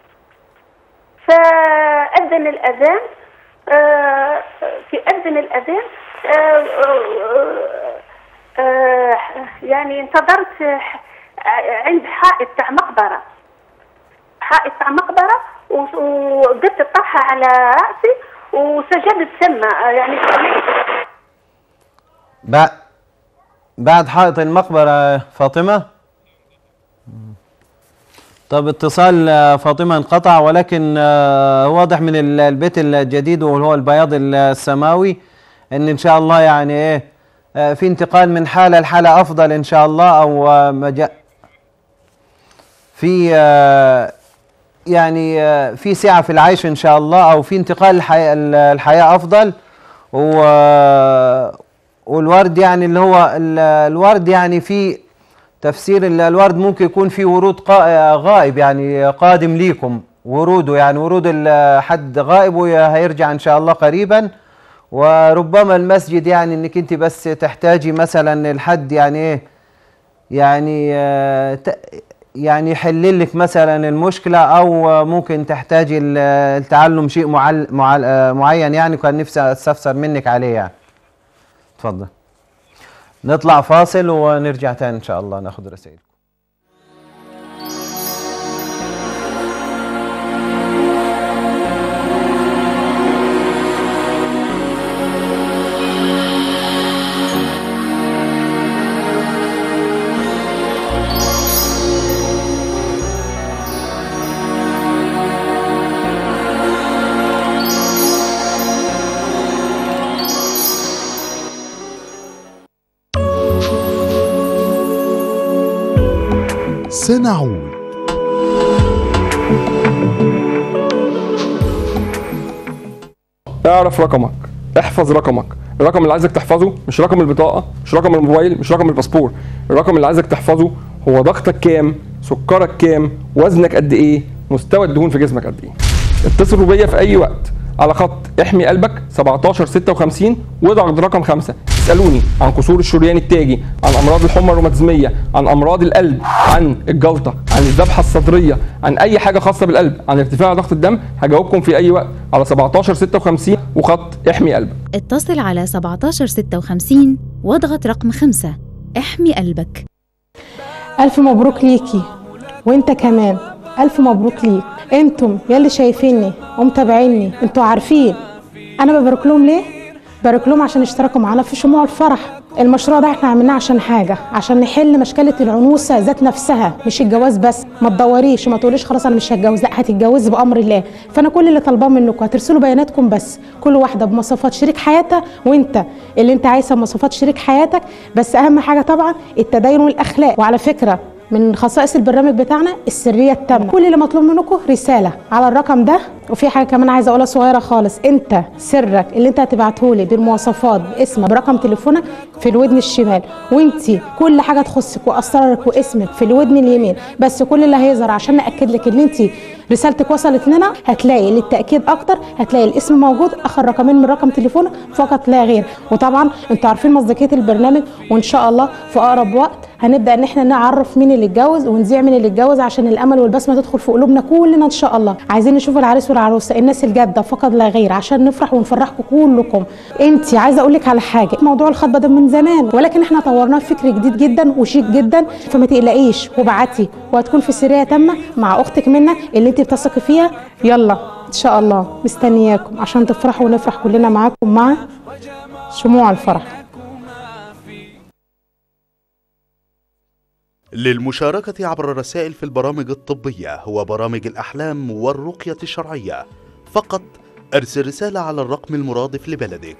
فأذن الأذان آه، في أذن الأذان آه، آه، آه، يعني انتظرت آه، عند حائط بتاع مقبرة حائط بتاع مقبرة و- وقدت الطرحة على رأسي وسجدت سمة آه، يعني بعد بعد حائط المقبرة فاطمة طب اتصال آه، فاطمة انقطع ولكن آه، واضح من ال- البيت الجديد واللي هو البياض السماوي ان ان شاء الله يعني ايه آه، في انتقال من حالة لحالة افضل ان شاء الله او آه، مجا في آه، يعني آه، في سعة في العيش ان شاء الله او في انتقال الحياة, الحياة افضل و والورد يعني اللي هو ال- الورد يعني في تفسير ال- الورد ممكن يكون في ورود قا- غائب يعني قادم ليكم وروده يعني ورود ال- حد غائب وهيرجع ان شاء الله قريبا وربما المسجد يعني انك انت بس تحتاجي مثلا الحد يعني ايه يعني آه، ت- يعني يحل لك مثلا المشكله او ممكن تحتاجي ال- التعلم شيء معل معل آه، معين يعني كان نفسي استفسر منك عليه يعني اتفضل نطلع فاصل ونرجع تاني ان شاء الله ناخد رسائل سنعود اعرف رقمك احفظ رقمك الرقم اللي عايزك تحفظه مش رقم البطاقة مش رقم الموبايل مش رقم الباسبور الرقم اللي عايزك تحفظه هو ضغطك كام سكرك كام وزنك قد ايه مستوى الدهون في جسمك قد ايه اتصلوا بيا في اي وقت على خط احمي قلبك 1756 واضغط رقم خمسة اسألوني عن قصور الشريان التاجي عن امراض الحمى الروماتيزمية عن امراض القلب عن الجلطة عن الذبحة الصدرية عن اي حاجة خاصة بالقلب عن ارتفاع ضغط الدم هجاوبكم في اي وقت على 1756 وخط احمي قلبك اتصل على 1756 واضغط رقم 5 احمي قلبك ألف مبروك ليكي وانت كمان ألف مبروك ليك انتم يلي شايفيني ومتابعيني انتوا عارفين انا ببارك لهم ليه بارك لهم عشان اشتركوا معانا في شموع الفرح المشروع ده احنا عملناه عشان حاجه عشان نحل مشكله العنوسه ذات نفسها مش الجواز بس ما تدوريش وما تقوليش خلاص انا مش هتجوز لا هتتجوزي بامر الله فانا كل اللي طالباه منكم هترسلوا بياناتكم بس كل واحده بمواصفات شريك حياتها وانت اللي انت عايزها مواصفات شريك حياتك بس اهم حاجه طبعا التدين والاخلاق وعلى فكره من خصائص البرنامج بتاعنا السريه التامه كل اللي مطلوب منكم رساله على الرقم ده وفي حاجه كمان عايزه اقولها صغيره خالص انت سرك اللي انت هتبعته لي بالمواصفات باسمك برقم تليفونك في الودن الشمال وانت كل حاجه تخصك واسرارك واسمك في الودن اليمين بس كل اللي هيظهر عشان ناكد لك ان انت رسالتك وصلت لنا هتلاقي للتاكيد اكتر هتلاقي الاسم موجود اخر رقمين من رقم تليفونك فقط لا غير وطبعا انتوا عارفين مصداقيه البرنامج وان شاء الله في اقرب وقت هنبدا ان احنا نعرف مين اللي اتجوز ونذيع مين اللي اتجوز عشان الامل والبسمه تدخل في قلوبنا كلنا ان شاء الله عايزين نشوف العريس والعروسه الناس الجاده فقط لا غير عشان نفرح ونفرحكم كلكم انت عايزه اقول لك على حاجه موضوع الخطبه ده من زمان ولكن احنا طورناه بفكر جديد جدا وشيك جدا فما تقلقيش وابعتي وهتكون في سريه تامه مع اختك منى اللي انت بتثقي فيها يلا ان شاء الله مستنياكم عشان تفرحوا ونفرح كلنا معاكم مع شموع الفرح للمشاركة عبر الرسائل في البرامج الطبية وبرامج الأحلام والرقية الشرعية فقط أرسل رسالة على الرقم المرادف لبلدك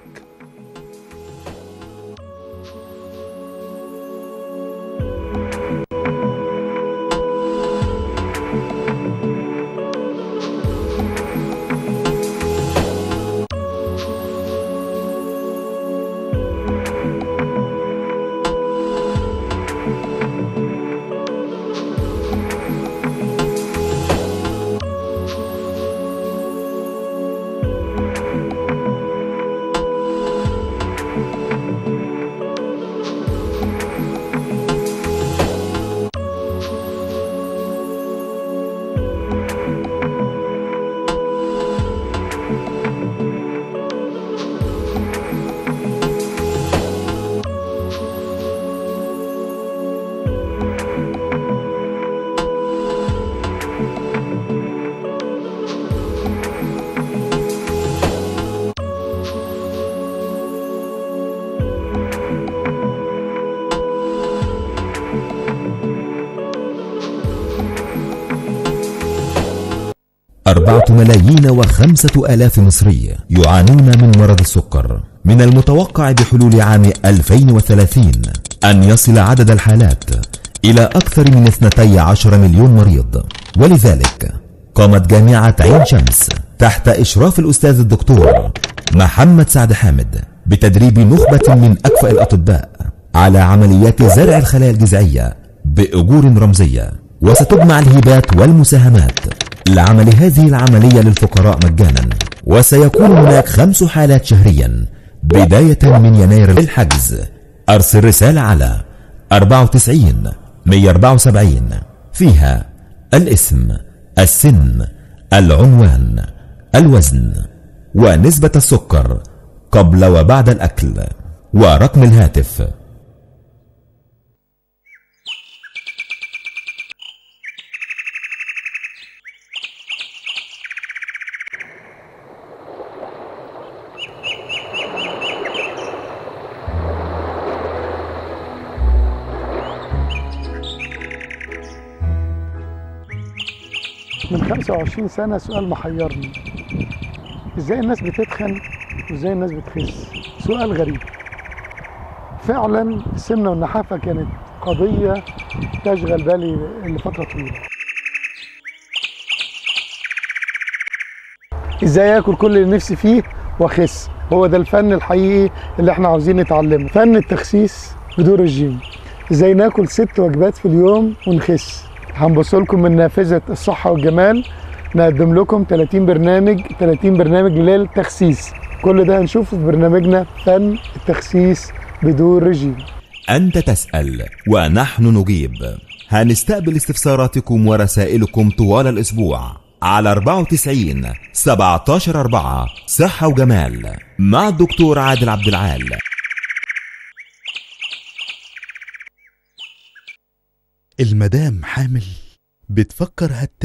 أربعة ملايين وخمسة آلاف مصري يعانون من مرض السكر من المتوقع بحلول عام 2030 أن يصل عدد الحالات إلى أكثر من 12 مليون مريض ولذلك قامت جامعة عين شمس تحت إشراف الأستاذ الدكتور محمد سعد حامد بتدريب نخبة من أكفأ الأطباء على عمليات زرع الخلايا الجذعية بأجور رمزية وستجمع الهبات والمساهمات لعمل هذه العملية للفقراء مجانا وسيكون هناك خمس حالات شهريا بداية من يناير للحجز أرسل رسالة على 94 174 فيها الاسم السن العنوان الوزن ونسبة السكر قبل وبعد الأكل ورقم الهاتف من 25 سنة سؤال محيرني ازاي الناس بتتخن وازاي الناس بتخس سؤال غريب فعلا السمنة والنحافة كانت قضية تشغل بالي لفترة طويلة ازاي اكل كل اللي نفسي فيه واخس هو ده الفن الحقيقي اللي احنا عاوزين نتعلمه فن التخسيس بدون رجيم ازاي ناكل ست وجبات في اليوم ونخس هنبص لكم من نافذة الصحة والجمال نقدم لكم 30 برنامج 30 برنامج للتخسيس كل ده هنشوفه في برنامجنا فن التخسيس بدون رجيم أنت تسأل ونحن نجيب هنستقبل استفساراتكم ورسائلكم طوال الأسبوع على 94 17 4 صحة وجمال مع الدكتور عادل عبد العال المدام حامل بتفكر هت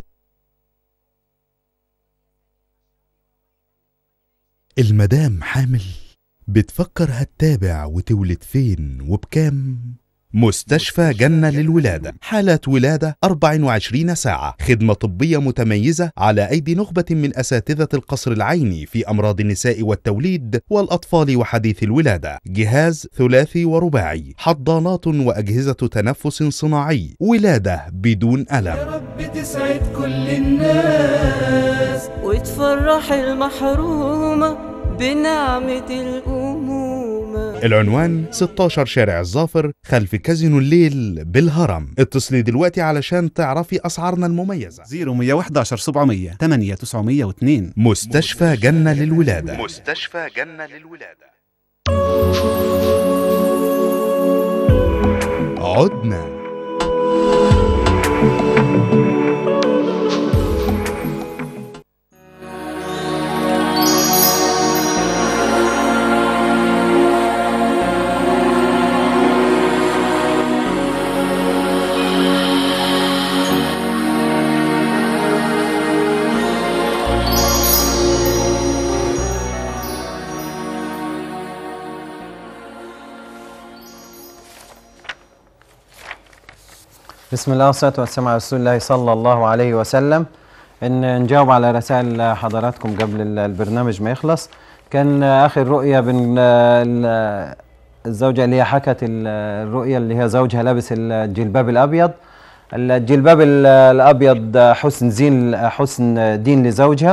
المدام حامل بتفكر هتتابع وتولد فين وبكام مستشفى جنة للولادة حالات ولادة 24 ساعة خدمة طبية متميزة على أيدي نخبة من أساتذة القصر العيني في أمراض النساء والتوليد والأطفال وحديث الولادة جهاز ثلاثي ورباعي حضانات وأجهزة تنفس صناعي ولادة بدون ألم بتسعد كل الناس وتفرح المحرومة بنعمة الأمومة العنوان 16 شارع الظافر خلف كازينو الليل بالهرم اتصلي دلوقتي علشان تعرفي أسعارنا المميزة 0111 700 8 902 مستشفى جنة للولادة مستشفى جنة للولادة عدنا بسم الله والصلاة والسلام على رسول الله صلى الله عليه وسلم ان نجاوب على رسائل حضراتكم قبل ال- البرنامج ما يخلص كان اخر رؤيه بين ال- الزوجه اللي هي حكت ال- الرؤيه اللي هي زوجها لابس الجلباب الابيض الجلباب ال- الابيض حسن زين حسن دين لزوجها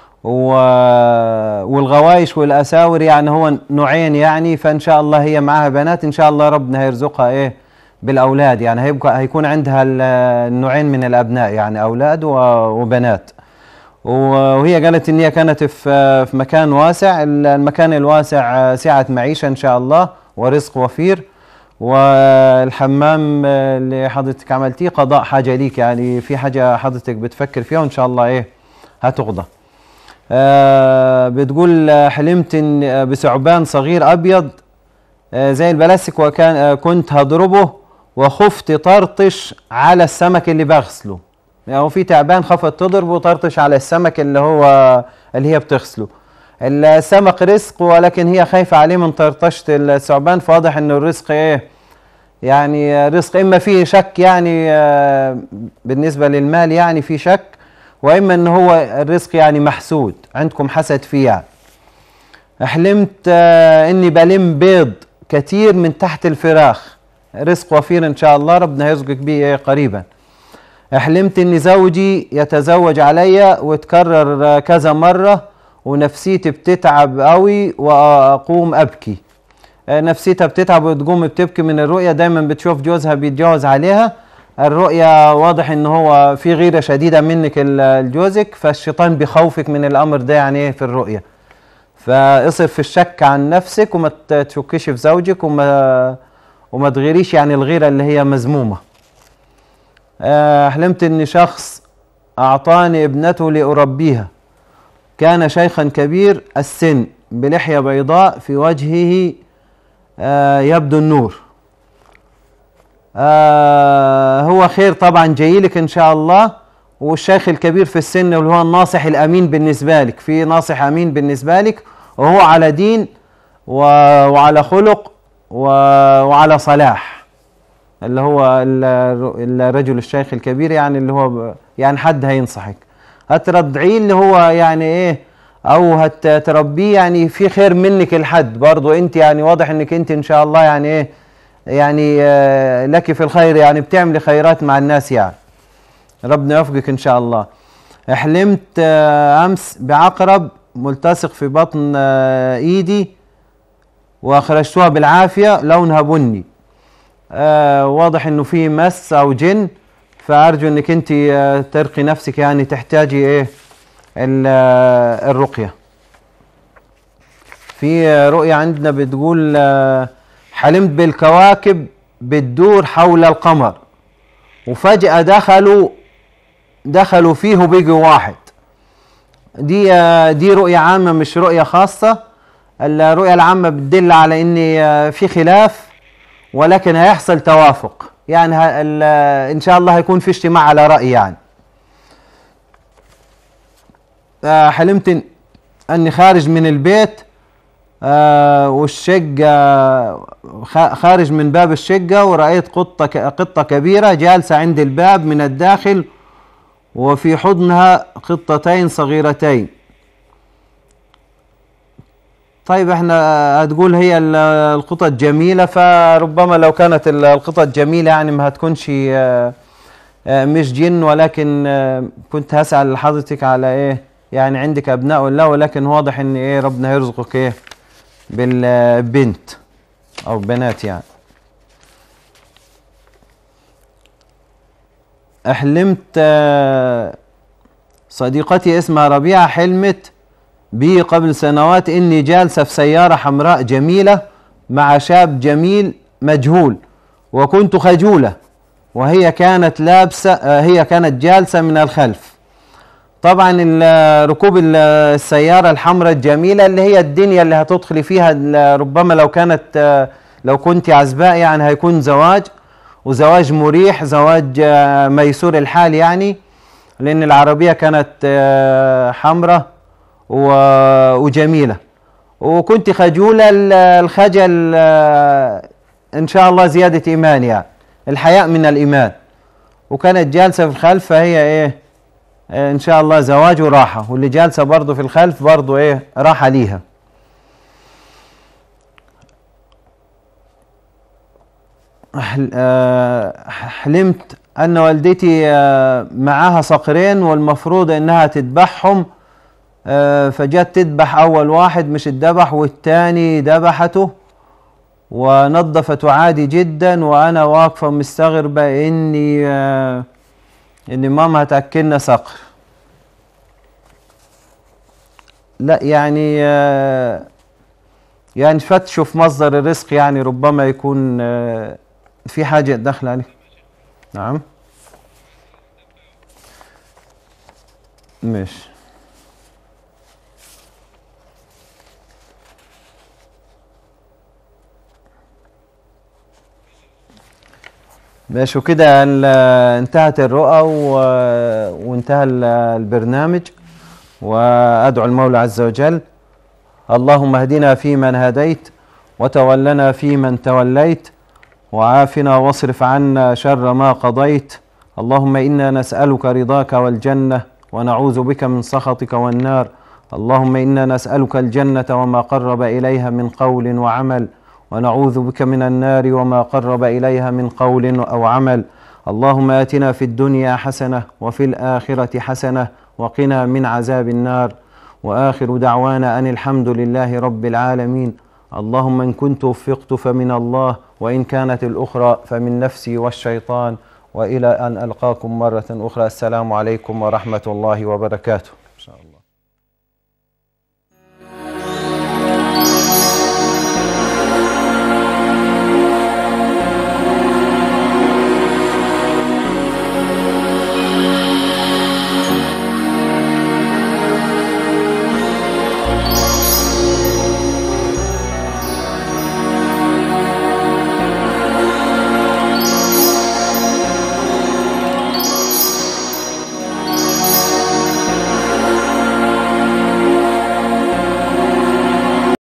و- والغوايش والاساور يعني هو نوعين يعني فان شاء الله هي معاها بنات ان شاء الله ربنا هيرزقها ايه بالاولاد يعني هيبقى هيكون عندها ال- النوعين من الابناء يعني اولاد و- وبنات وهي قالت ان هي كانت في في مكان واسع المكان الواسع سعه معيشه ان شاء الله ورزق وفير والحمام اللي حضرتك عملتيه قضاء حاجه ليك يعني في حاجه حضرتك بتفكر فيها وان شاء الله ايه هتقضى آه بتقول آه، حلمت ان آه، بثعبان صغير ابيض آه زي البلاستيك وكان آه كنت هضربه وخفت طرطش على السمك اللي بغسله يعني في تعبان خفت تضربه وطرطش على السمك اللي هو اللي هي بتغسله السمك رزق ولكن هي خايفة عليه من طرطشة الثعبان فواضح انه الرزق ايه يعني رزق اما فيه شك يعني آه، بالنسبة للمال يعني في شك واما ان هو الرزق يعني محسود عندكم حسد فيه يعني حلمت آه، اني بلم بيض كتير من تحت الفراخ رزق وفير ان شاء الله ربنا يرزقك بيه إيه قريبا حلمت ان زوجي يتزوج عليا وتكرر آه، كذا مرة ونفسيتي بتتعب قوي واقوم ابكي آه، نفسيتها بتتعب وتقوم بتبكي من الرؤية دايما بتشوف جوزها بيتجوز عليها الرؤية واضح ان هو في غيرة شديدة منك ال- لجوزك فالشيطان بيخوفك من الامر ده يعني ايه في الرؤية فاصرف الشك عن نفسك وما ت- تشكيش في زوجك وما وما تغيريش يعني الغيرة اللي هي مذمومة آه، حلمت ان شخص اعطاني ابنته لاربيها كان شيخا كبير السن بلحية بيضاء في وجهه آه، يبدو النور آه، هو خير طبعا جايلك ان شاء الله والشيخ الكبير في السن واللي هو الناصح الامين بالنسبه لك في ناصح امين بالنسبه لك وهو على دين و- وعلى خلق و- وعلى صلاح اللي هو ال- الرجل الشيخ الكبير يعني اللي هو ب- يعني حد هينصحك هترضعيه اللي هو يعني ايه او هتربيه يعني في خير منك الحد برضو انت يعني واضح انك انت ان شاء الله يعني ايه يعني آه، لك في الخير يعني بتعملي خيرات مع الناس يعني ربنا يوفقك ان شاء الله حلمت آه، امس بعقرب ملتصق في بطن آه، ايدي واخرجتها بالعافيه لونها بني آه واضح انه في مس او جن فارجو انك انت آه ترقي نفسك يعني تحتاجي ايه ال- آه، الرقيه في آه، رؤيه عندنا بتقول آه، حلمت بالكواكب بتدور حول القمر وفجأة دخلوا دخلوا فيه وبيجي واحد دي آه، دي رؤية عامة مش رؤية خاصة الرؤية العامة بتدل على ان آه، في خلاف ولكن هيحصل توافق يعني ه- ال- ان شاء الله هيكون في اجتماع على رأي يعني آه، حلمت إن- اني خارج من البيت آه، والشقة خ- خارج من باب الشقة ورأيت قطة ك- قطة كبيرة جالسة عند الباب من الداخل وفي حضنها قطتين صغيرتين طيب احنا هتقول هي ال- القطط جميلة فربما لو كانت ال- القطط جميلة يعني ما هتكونش آه، آه، مش جن ولكن آه، كنت هسأل حضرتك على ايه يعني عندك ابناء ولا لا ولكن واضح ان ايه ربنا يرزقك ايه بالبنت او بنات يعني حلمت آه، صديقتي اسمها ربيعة حلمت بي قبل سنوات اني جالسة في سيارة حمراء جميلة مع شاب جميل مجهول وكنت خجولة وهي كانت لابسة آه، هي كانت جالسة من الخلف طبعا ال- ركوب ال- السيارة الحمراء الجميلة اللي هي الدنيا اللي هتدخلي فيها ال- ربما لو كانت آه، لو كنت عزباء يعني هيكون زواج وزواج مريح زواج آه، ميسور الحال يعني لأن العربية كانت آه، حمراء و- وجميلة وكنت خجولة ال- الخجل آه، إن شاء الله زيادة إيمان يعني الحياء من الإيمان وكانت جالسة في الخلف فهي إيه آه، ان شاء الله زواج وراحه واللي جالسه برضه في الخلف برضه ايه راحه ليها حل- آه، حلمت ان والدتي آه، معاها صقرين والمفروض انها تذبحهم آه، فجت تذبح اول واحد مش اتذبح والتاني ذبحته ونظفته عادي جدا وانا واقفه مستغربه اني آه، ان ماما هتاكلنا صقر لا يعني آه، يعني فتشوا في مصدر الرزق يعني ربما يكون آه، في حاجه داخله عليه نعم ماشي ماشي وكده ال- انتهت الرؤى و- وانتهى ال- البرنامج وادعو المولى عز وجل اللهم اهدنا فيمن هديت وتولنا فيمن توليت وعافنا واصرف عنا شر ما قضيت اللهم انا نسالك رضاك والجنه ونعوذ بك من سخطك والنار اللهم انا نسالك الجنه وما قرب اليها من قول وعمل ونعوذ بك من النار وما قرب اليها من قول او عمل اللهم اتنا في الدنيا حسنه وفي الاخره حسنه وقنا من عذاب النار واخر دعوانا ان الحمد لله رب العالمين اللهم ان كنت وفقت فمن الله وان كانت الاخرى فمن نفسي والشيطان والى ان القاكم مره اخرى السلام عليكم ورحمه الله وبركاته